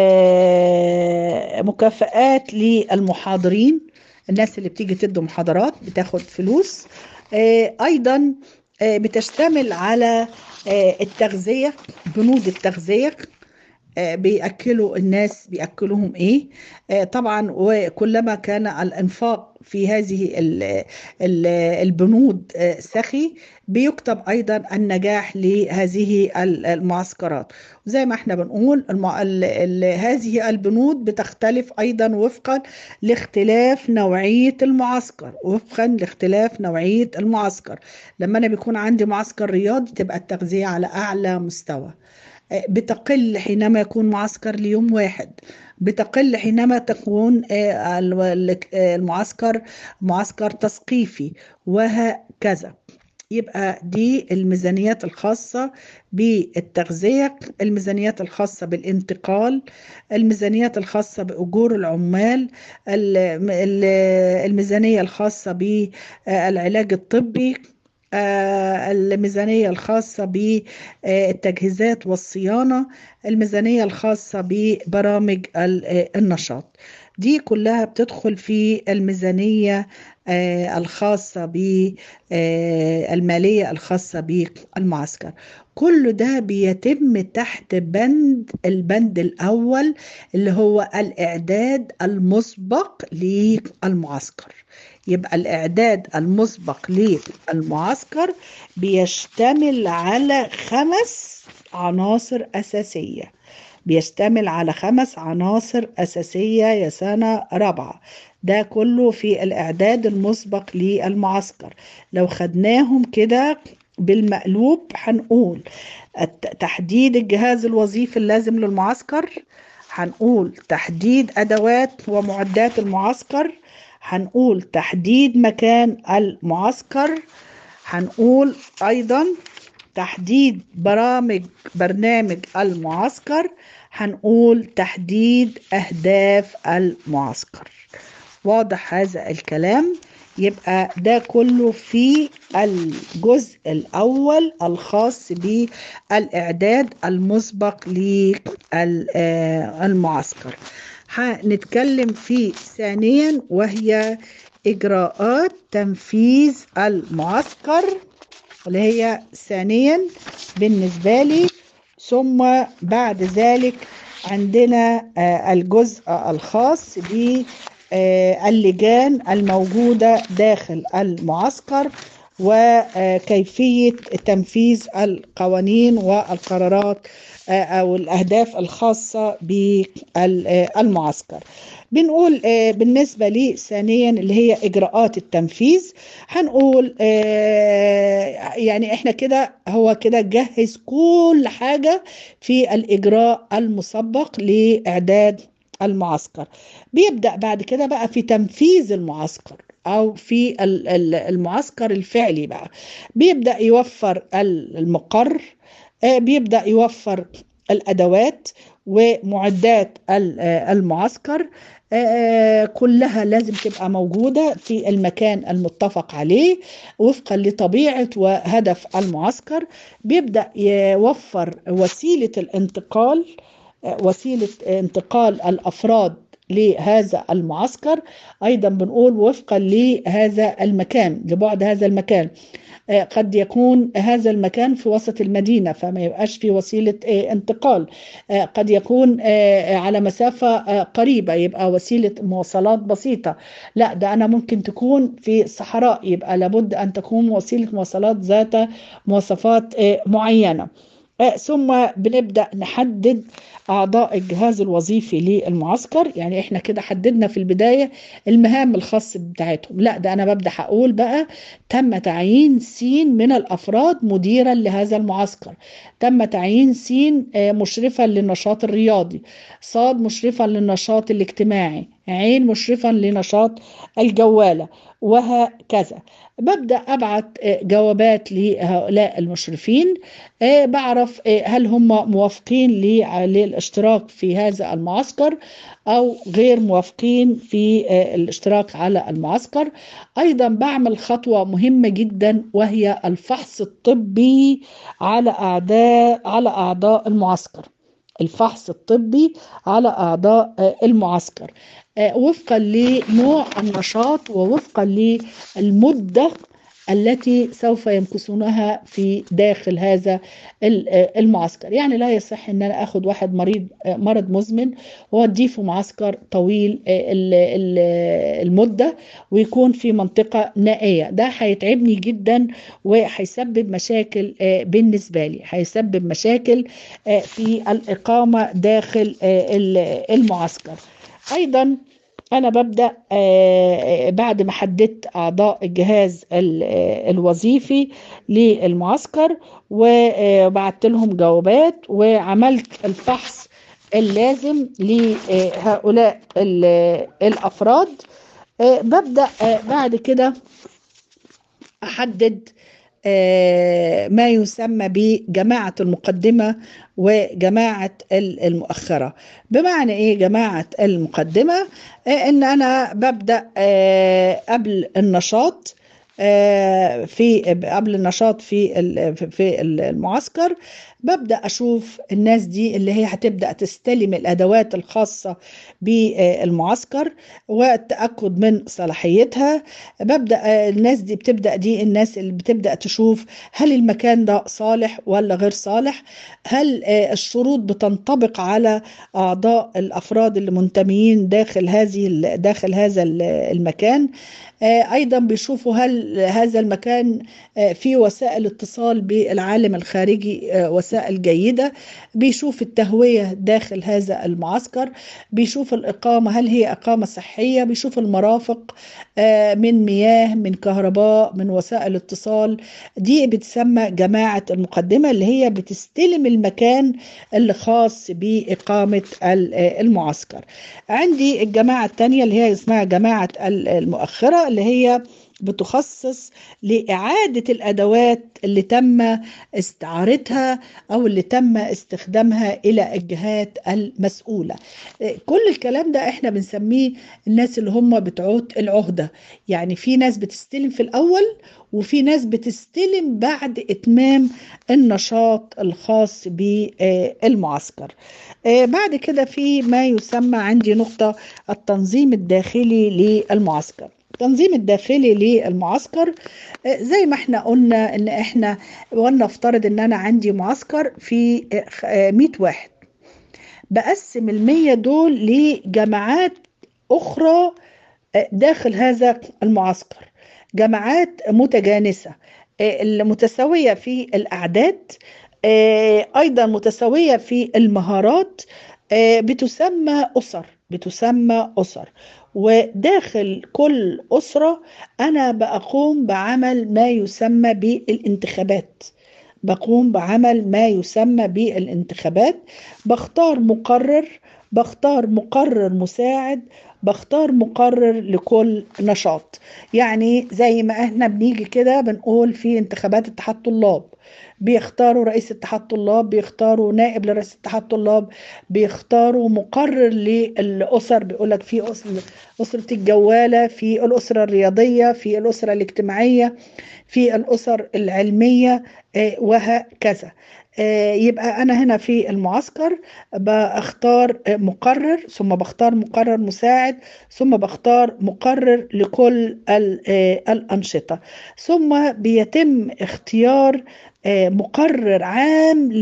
مكافآت للمحاضرين الناس اللي بتيجي تدوا محاضرات بتاخد فلوس أيضا بتشتمل على التغذية بنود التغذية بيأكلوا الناس بيأكلوهم إيه طبعا وكلما كان الإنفاق في هذه البنود سخي بيكتب أيضا النجاح لهذه المعسكرات زي ما احنا بنقول المع... ال... ال... هذه البنود بتختلف أيضا وفقا لاختلاف نوعية المعسكر وفقا لاختلاف نوعية المعسكر لما أنا بيكون عندي معسكر رياضي تبقى التغذية على أعلى مستوى بتقل حينما يكون معسكر ليوم واحد بتقل حينما تكون المعسكر معسكر تثقيفي وهكذا يبقى دي الميزانيات الخاصة بالتغذية الميزانيات الخاصة بالانتقال الميزانيات الخاصة بأجور العمال الميزانية الخاصة بالعلاج الطبي الميزانية الخاصة بالتجهيزات والصيانة الميزانية الخاصة ببرامج النشاط دي كلها بتدخل في الميزانية الخاصة بالمالية الخاصة بالمعسكر كل ده بيتم تحت بند البند الأول اللي هو الإعداد المسبق للمعسكر يبقى الإعداد المسبق للمعسكر بيشتمل على خمس عناصر أساسية بيشتمل على خمس عناصر أساسية يا سنة رابعة ده كله في الإعداد المسبق للمعسكر لو خدناهم كده بالمقلوب هنقول تحديد الجهاز الوظيفي اللازم للمعسكر هنقول تحديد أدوات ومعدات المعسكر هنقول تحديد مكان المعسكر هنقول أيضا تحديد برامج برنامج المعسكر هنقول تحديد أهداف المعسكر واضح هذا الكلام يبقى ده كله في الجزء الأول الخاص بالإعداد المسبق للمعسكر هنتكلم في ثانيا وهي إجراءات تنفيذ المعسكر اللي هي ثانيا بالنسبة لي ثم بعد ذلك عندنا الجزء الخاص باللجان الموجودة داخل المعسكر وكيفية تنفيذ القوانين والقرارات أو الأهداف الخاصة بالمعسكر بنقول بالنسبة لي ثانيا اللي هي إجراءات التنفيذ هنقول يعني إحنا كده هو كده جهز كل حاجة في الإجراء المسبق لإعداد المعسكر بيبدأ بعد كده بقى في تنفيذ المعسكر او في المعسكر الفعلي بقى بيبدا يوفر المقر بيبدا يوفر الادوات ومعدات المعسكر كلها لازم تبقى موجودة في المكان المتفق عليه وفقا لطبيعة وهدف المعسكر بيبدأ يوفر وسيلة الانتقال وسيلة انتقال الأفراد لهذا المعسكر ايضا بنقول وفقا لهذا المكان لبعد هذا المكان قد يكون هذا المكان في وسط المدينة فما يبقاش في وسيلة انتقال قد يكون على مسافة قريبة يبقى وسيلة مواصلات بسيطة لا ده أنا ممكن تكون في الصحراء يبقى لابد أن تكون وسيلة مواصلات ذات مواصفات معينة ثم بنبدأ نحدد أعضاء الجهاز الوظيفي للمعسكر يعني إحنا كده حددنا في البداية المهام الخاصة بتاعتهم لا ده أنا ببدأ هقول بقى تم تعيين سين من الأفراد مديرا لهذا المعسكر تم تعيين سين مشرفا للنشاط الرياضي صاد مشرفا للنشاط الاجتماعي عين مشرفا لنشاط الجوالة وهكذا ببدأ أبعت جوابات لهؤلاء المشرفين بعرف هل هم موافقين للاشتراك في هذا المعسكر أو غير موافقين في الاشتراك على المعسكر أيضا بعمل خطوة مهمة جدا وهي الفحص الطبي على أعداء على أعضاء المعسكر الفحص الطبي على أعضاء المعسكر وفقا لنوع النشاط ووفقا للمدة التي سوف يمكثونها في داخل هذا المعسكر يعني لا يصح ان انا اخد واحد مريض مرض مزمن واوديه في معسكر طويل المده ويكون في منطقه نائيه ده هيتعبني جدا وهيسبب مشاكل بالنسبه لي هيسبب مشاكل في الاقامه داخل المعسكر ايضا انا ببدا بعد ما حددت اعضاء الجهاز الوظيفي للمعسكر وبعت لهم جوابات وعملت الفحص اللازم لهؤلاء الافراد ببدا بعد كده احدد ما يسمى بجماعة المقدمة وجماعة المؤخرة بمعنى ايه جماعة المقدمة ان انا ببدأ قبل النشاط في قبل النشاط في في المعسكر ببدا اشوف الناس دي اللي هي هتبدا تستلم الادوات الخاصه بالمعسكر والتاكد من صلاحيتها ببدا الناس دي بتبدا دي الناس اللي بتبدا تشوف هل المكان ده صالح ولا غير صالح هل الشروط بتنطبق على اعضاء الافراد اللي منتميين داخل هذه داخل هذا المكان ايضا بيشوفوا هل هذا المكان فيه وسائل اتصال بالعالم الخارجي وسائل جيده بيشوف التهويه داخل هذا المعسكر بيشوف الاقامه هل هي اقامه صحيه بيشوف المرافق من مياه من كهرباء من وسائل اتصال دي بتسمى جماعه المقدمه اللي هي بتستلم المكان اللي خاص باقامه المعسكر عندي الجماعه الثانيه اللي هي اسمها جماعه المؤخره اللي هي بتخصص لإعادة الأدوات اللي تم استعارتها أو اللي تم استخدامها إلى الجهات المسؤولة كل الكلام ده إحنا بنسميه الناس اللي هم بتعود العهدة يعني في ناس بتستلم في الأول وفي ناس بتستلم بعد إتمام النشاط الخاص بالمعسكر بعد كده في ما يسمى عندي نقطة التنظيم الداخلي للمعسكر التنظيم الداخلي للمعسكر زي ما احنا قلنا ان احنا ولنفترض ان انا عندي معسكر في 100 واحد بقسم المية دول لجماعات اخرى داخل هذا المعسكر جماعات متجانسة المتساوية في الاعداد ايضا متساوية في المهارات بتسمى اسر بتسمى اسر وداخل كل أسرة أنا بقوم بعمل ما يسمى بالانتخابات بقوم بعمل ما يسمى بالانتخابات بختار مقرر بختار مقرر مساعد بختار مقرر لكل نشاط يعني زي ما احنا بنيجي كده بنقول في انتخابات اتحاد طلاب بيختاروا رئيس اتحاد طلاب بيختاروا نائب لرئيس اتحاد طلاب بيختاروا مقرر للأسر بيقول لك في أسرة الجوالة في الأسرة الرياضية في الأسرة الاجتماعية في الأسر العلمية وهكذا يبقى أنا هنا في المعسكر بختار مقرر ثم بختار مقرر مساعد ثم بختار مقرر لكل الأنشطة ثم بيتم اختيار مقرر عام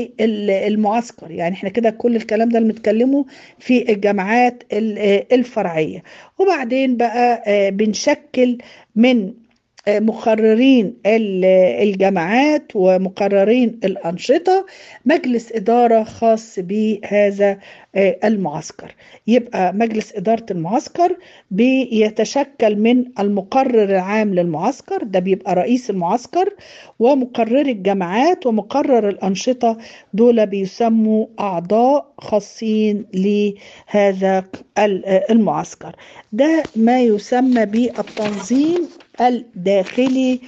للمعسكر يعني احنا كده كل الكلام ده اللي بنتكلمه في الجامعات الفرعية وبعدين بقى بنشكل من مقررين الجامعات ومقررين الأنشطة مجلس إدارة خاص بهذا المعسكر يبقى مجلس إدارة المعسكر بيتشكل من المقرر العام للمعسكر ده بيبقى رئيس المعسكر ومقرر الجامعات ومقرر الأنشطة دول بيسموا أعضاء خاصين لهذا المعسكر ده ما يسمى بالتنظيم الداخلي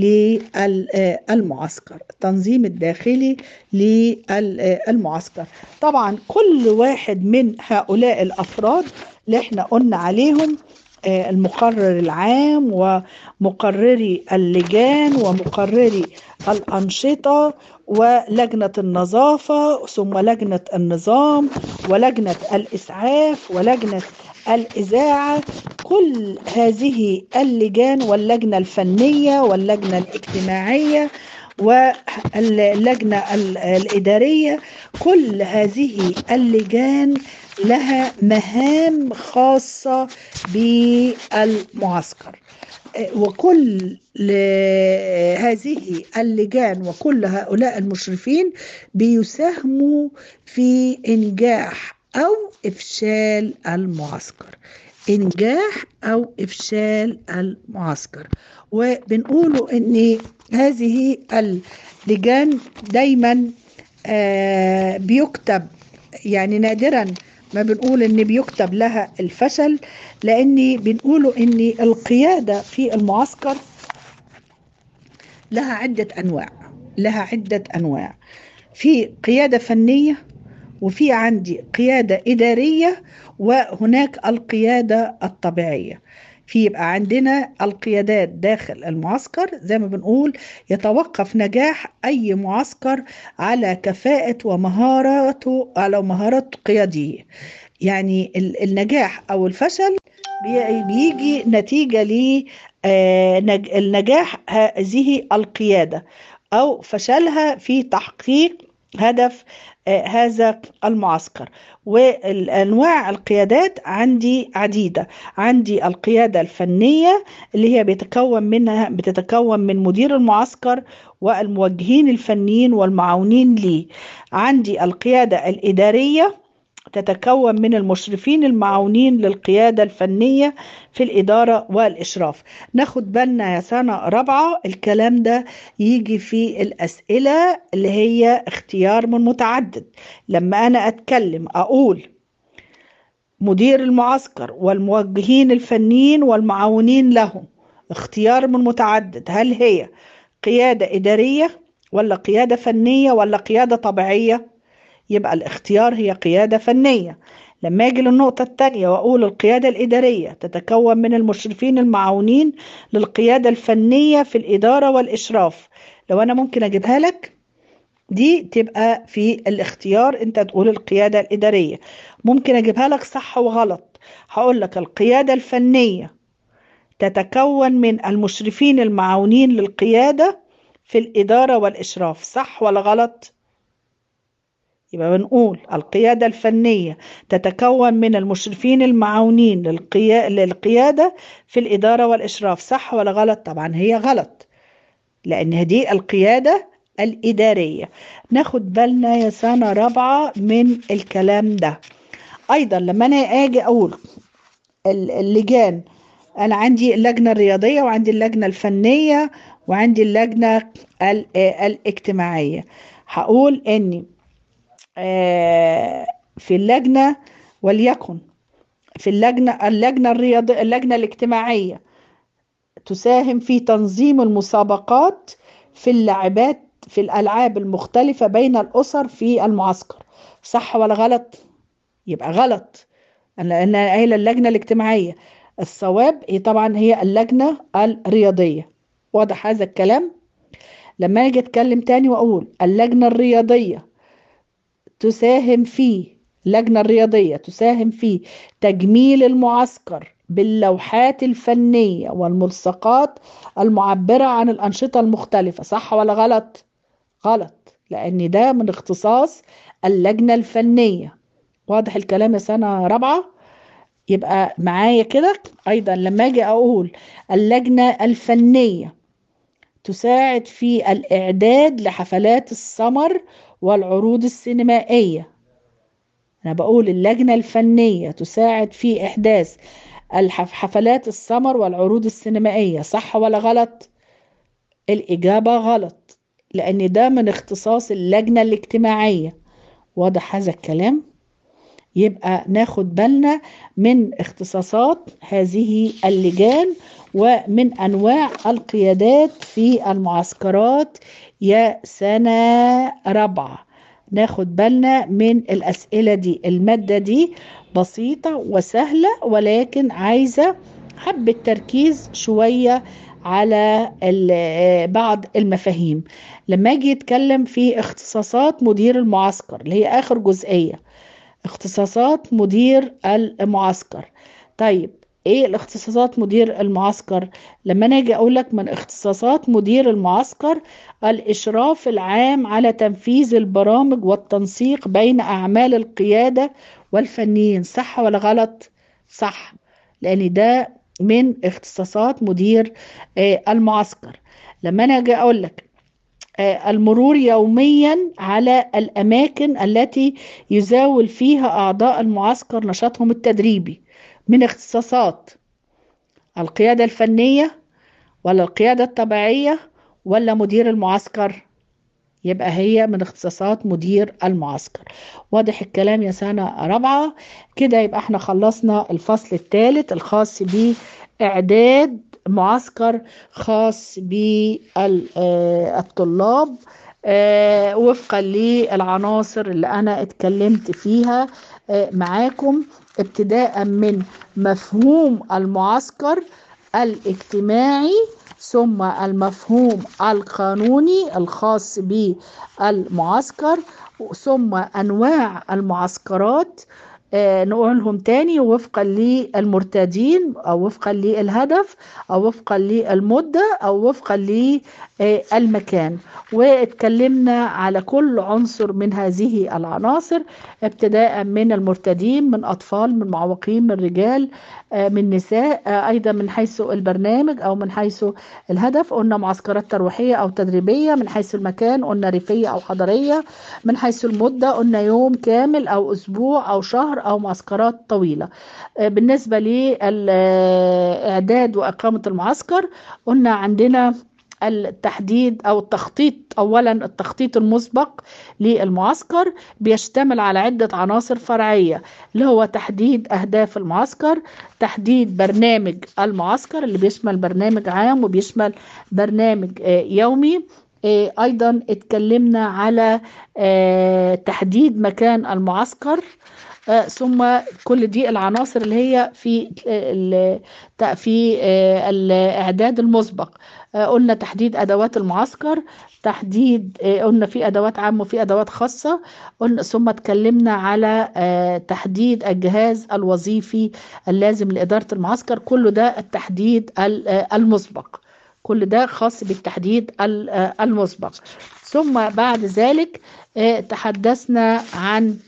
للمعسكر التنظيم الداخلي للمعسكر طبعا كل واحد من هؤلاء الأفراد اللي احنا قلنا عليهم المقرر العام ومقرري اللجان ومقرري الأنشطة ولجنة النظافة ثم لجنة النظام ولجنة الإسعاف ولجنة الإذاعة كل هذه اللجان واللجنة الفنية واللجنة الاجتماعية واللجنة الإدارية كل هذه اللجان لها مهام خاصة بالمعسكر وكل هذه اللجان وكل هؤلاء المشرفين بيساهموا في إنجاح أو إفشال المعسكر إنجاح أو إفشال المعسكر وبنقولوا إن هذه اللجان دايما آه بيكتب يعني نادرا ما بنقول ان بيكتب لها الفشل لاني بنقولوا ان القياده في المعسكر لها عده انواع لها عده انواع في قياده فنيه وفي عندي قياده اداريه وهناك القياده الطبيعيه في يبقى عندنا القيادات داخل المعسكر زي ما بنقول يتوقف نجاح اي معسكر على كفاءة ومهاراته على مهارات قيادية يعني النجاح او الفشل بيجي نتيجة للنجاح هذه القيادة او فشلها في تحقيق هدف هذا المعسكر والانواع القيادات عندي عديده عندي القياده الفنيه اللي هي بيتكون منها بتتكون من مدير المعسكر والموجهين الفنيين والمعاونين ليه عندي القياده الاداريه تتكون من المشرفين المعاونين للقيادة الفنية في الإدارة والإشراف ناخد بالنا يا سنة رابعة الكلام ده يجي في الأسئلة اللي هي اختيار من متعدد لما أنا أتكلم أقول مدير المعسكر والموجهين الفنيين والمعاونين لهم اختيار من متعدد هل هي قيادة إدارية ولا قيادة فنية ولا قيادة طبيعية يبقى الاختيار هي قيادة فنية لما اجي للنقطة الثانية واقول القيادة الإدارية تتكون من المشرفين المعاونين للقيادة الفنية في الإدارة والإشراف لو أنا ممكن أجيبها لك دي تبقى في الاختيار انت تقول القيادة الإدارية ممكن أجيبها لك صح وغلط هقول لك القيادة الفنية تتكون من المشرفين المعاونين للقيادة في الإدارة والإشراف صح ولا غلط؟ يبقى بنقول القيادة الفنية تتكون من المشرفين المعاونين للقيا... للقيادة في الإدارة والإشراف صح ولا غلط؟ طبعا هي غلط لأن دي القيادة الإدارية ناخد بالنا يا سنة رابعة من الكلام ده أيضا لما أنا أجي أقول اللجان أنا عندي اللجنة الرياضية وعندي اللجنة الفنية وعندي اللجنة الاجتماعية هقول إني في اللجنة وليكن في اللجنة اللجنة الرياضية اللجنة الاجتماعية تساهم في تنظيم المسابقات في اللعبات في الألعاب المختلفة بين الأسر في المعسكر صح ولا غلط؟ يبقى غلط أنا أنا قايلة اللجنة الاجتماعية الصواب هي طبعا هي اللجنة الرياضية واضح هذا الكلام؟ لما أجي أتكلم تاني وأقول اللجنة الرياضية تساهم في اللجنة الرياضية تساهم في تجميل المعسكر باللوحات الفنية والملصقات المعبرة عن الأنشطة المختلفة صح ولا غلط؟ غلط لأن ده من اختصاص اللجنة الفنية واضح الكلام يا سنة رابعة يبقى معايا كده أيضا لما أجي أقول اللجنة الفنية تساعد في الإعداد لحفلات السمر والعروض السينمائية أنا بقول اللجنة الفنية تساعد في إحداث حفلات السمر والعروض السينمائية صح ولا غلط؟ الإجابة غلط لأن ده من اختصاص اللجنة الاجتماعية واضح هذا الكلام؟ يبقى ناخد بالنا من اختصاصات هذه اللجان ومن أنواع القيادات في المعسكرات يا سنة رابعة ناخد بالنا من الأسئلة دي المادة دي بسيطة وسهلة ولكن عايزة حبة تركيز شوية على بعض المفاهيم لما اجي يتكلم في اختصاصات مدير المعسكر اللي هي اخر جزئية اختصاصات مدير المعسكر طيب ايه الاختصاصات مدير المعسكر لما انا اجي اقول لك من اختصاصات مدير المعسكر الاشراف العام على تنفيذ البرامج والتنسيق بين اعمال القياده والفنيين صح ولا غلط صح لان ده من اختصاصات مدير المعسكر لما انا اجي اقول لك المرور يوميا على الاماكن التي يزاول فيها اعضاء المعسكر نشاطهم التدريبي من اختصاصات القيادة الفنية ولا القيادة الطبيعية ولا مدير المعسكر يبقى هي من اختصاصات مدير المعسكر واضح الكلام يا سنة رابعة كده يبقى احنا خلصنا الفصل الثالث الخاص بإعداد معسكر خاص بالطلاب وفقا للعناصر اللي أنا اتكلمت فيها معاكم ابتداء من مفهوم المعسكر الاجتماعي ثم المفهوم القانوني الخاص بالمعسكر ثم انواع المعسكرات آه نقولهم تاني وفقا للمرتدين او وفقا للهدف او وفقا للمده او وفقا للمكان واتكلمنا على كل عنصر من هذه العناصر ابتداء من المرتدين من اطفال من معوقين من رجال آه من نساء آه ايضا من حيث البرنامج او من حيث الهدف قلنا معسكرات ترويحيه او تدريبيه من حيث المكان قلنا ريفيه او حضريه من حيث المده قلنا يوم كامل او اسبوع او شهر او معسكرات طويله بالنسبه للاعداد واقامه المعسكر قلنا عندنا التحديد او التخطيط اولا التخطيط المسبق للمعسكر بيشتمل على عده عناصر فرعيه اللي هو تحديد اهداف المعسكر تحديد برنامج المعسكر اللي بيشمل برنامج عام وبيشمل برنامج يومي ايضا اتكلمنا على تحديد مكان المعسكر ثم كل دي العناصر اللي هي في في الاعداد المسبق قلنا تحديد ادوات المعسكر تحديد قلنا في ادوات عامه وفي ادوات خاصه قلنا ثم اتكلمنا على تحديد الجهاز الوظيفي اللازم لاداره المعسكر كل ده التحديد المسبق كل ده خاص بالتحديد المسبق ثم بعد ذلك تحدثنا عن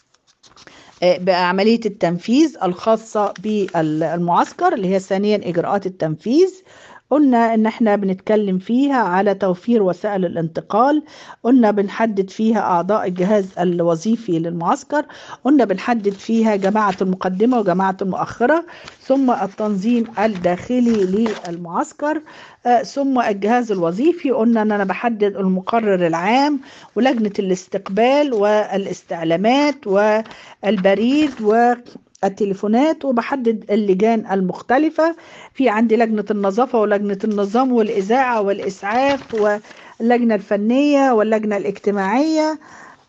بعملية التنفيذ الخاصة بالمعسكر اللي هي ثانيا إجراءات التنفيذ قلنا ان احنا بنتكلم فيها على توفير وسائل الانتقال قلنا بنحدد فيها اعضاء الجهاز الوظيفي للمعسكر قلنا بنحدد فيها جماعة المقدمة وجماعة المؤخرة ثم التنظيم الداخلي للمعسكر آه ثم الجهاز الوظيفي قلنا ان انا بحدد المقرر العام ولجنة الاستقبال والاستعلامات والبريد و التليفونات وبحدد اللجان المختلفة في عندي لجنة النظافة ولجنة النظام والإذاعة والإسعاف واللجنة الفنية واللجنة الاجتماعية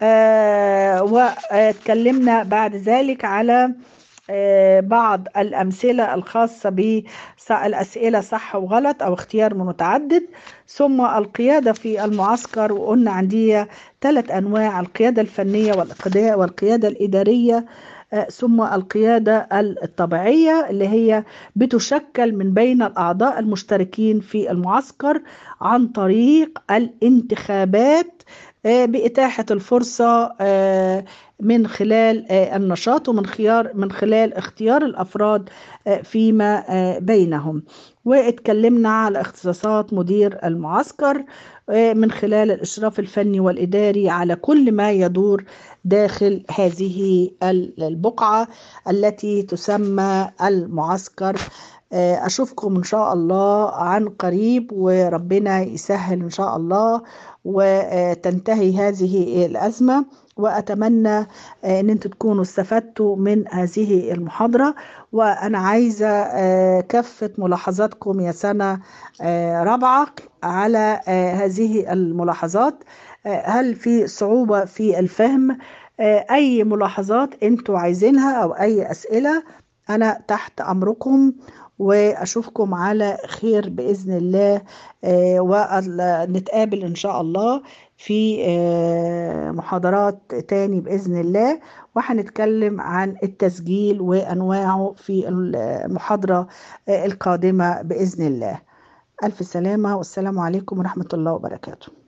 آه واتكلمنا بعد ذلك على آه بعض الأمثلة الخاصة بالأسئلة صح وغلط أو اختيار متعدد ثم القيادة في المعسكر وقلنا عندي ثلاث أنواع القيادة الفنية والقيادة الإدارية ثم القيادة الطبيعية اللي هي بتشكل من بين الأعضاء المشتركين في المعسكر عن طريق الانتخابات بإتاحة الفرصة من خلال النشاط ومن خيار من خلال اختيار الأفراد فيما بينهم واتكلمنا على اختصاصات مدير المعسكر من خلال الإشراف الفني والإداري على كل ما يدور داخل هذه البقعة التي تسمى المعسكر أشوفكم إن شاء الله عن قريب وربنا يسهل إن شاء الله وتنتهي هذه الأزمة وأتمنى أن أنتم تكونوا استفدتوا من هذه المحاضرة وأنا عايزة كافة ملاحظاتكم يا سنة رابعة على هذه الملاحظات هل في صعوبة في الفهم أي ملاحظات أنتوا عايزينها أو أي أسئلة أنا تحت أمركم واشوفكم على خير باذن الله ونتقابل ان شاء الله في محاضرات تاني باذن الله وهنتكلم عن التسجيل وانواعه في المحاضره القادمه باذن الله الف سلامه والسلام عليكم ورحمه الله وبركاته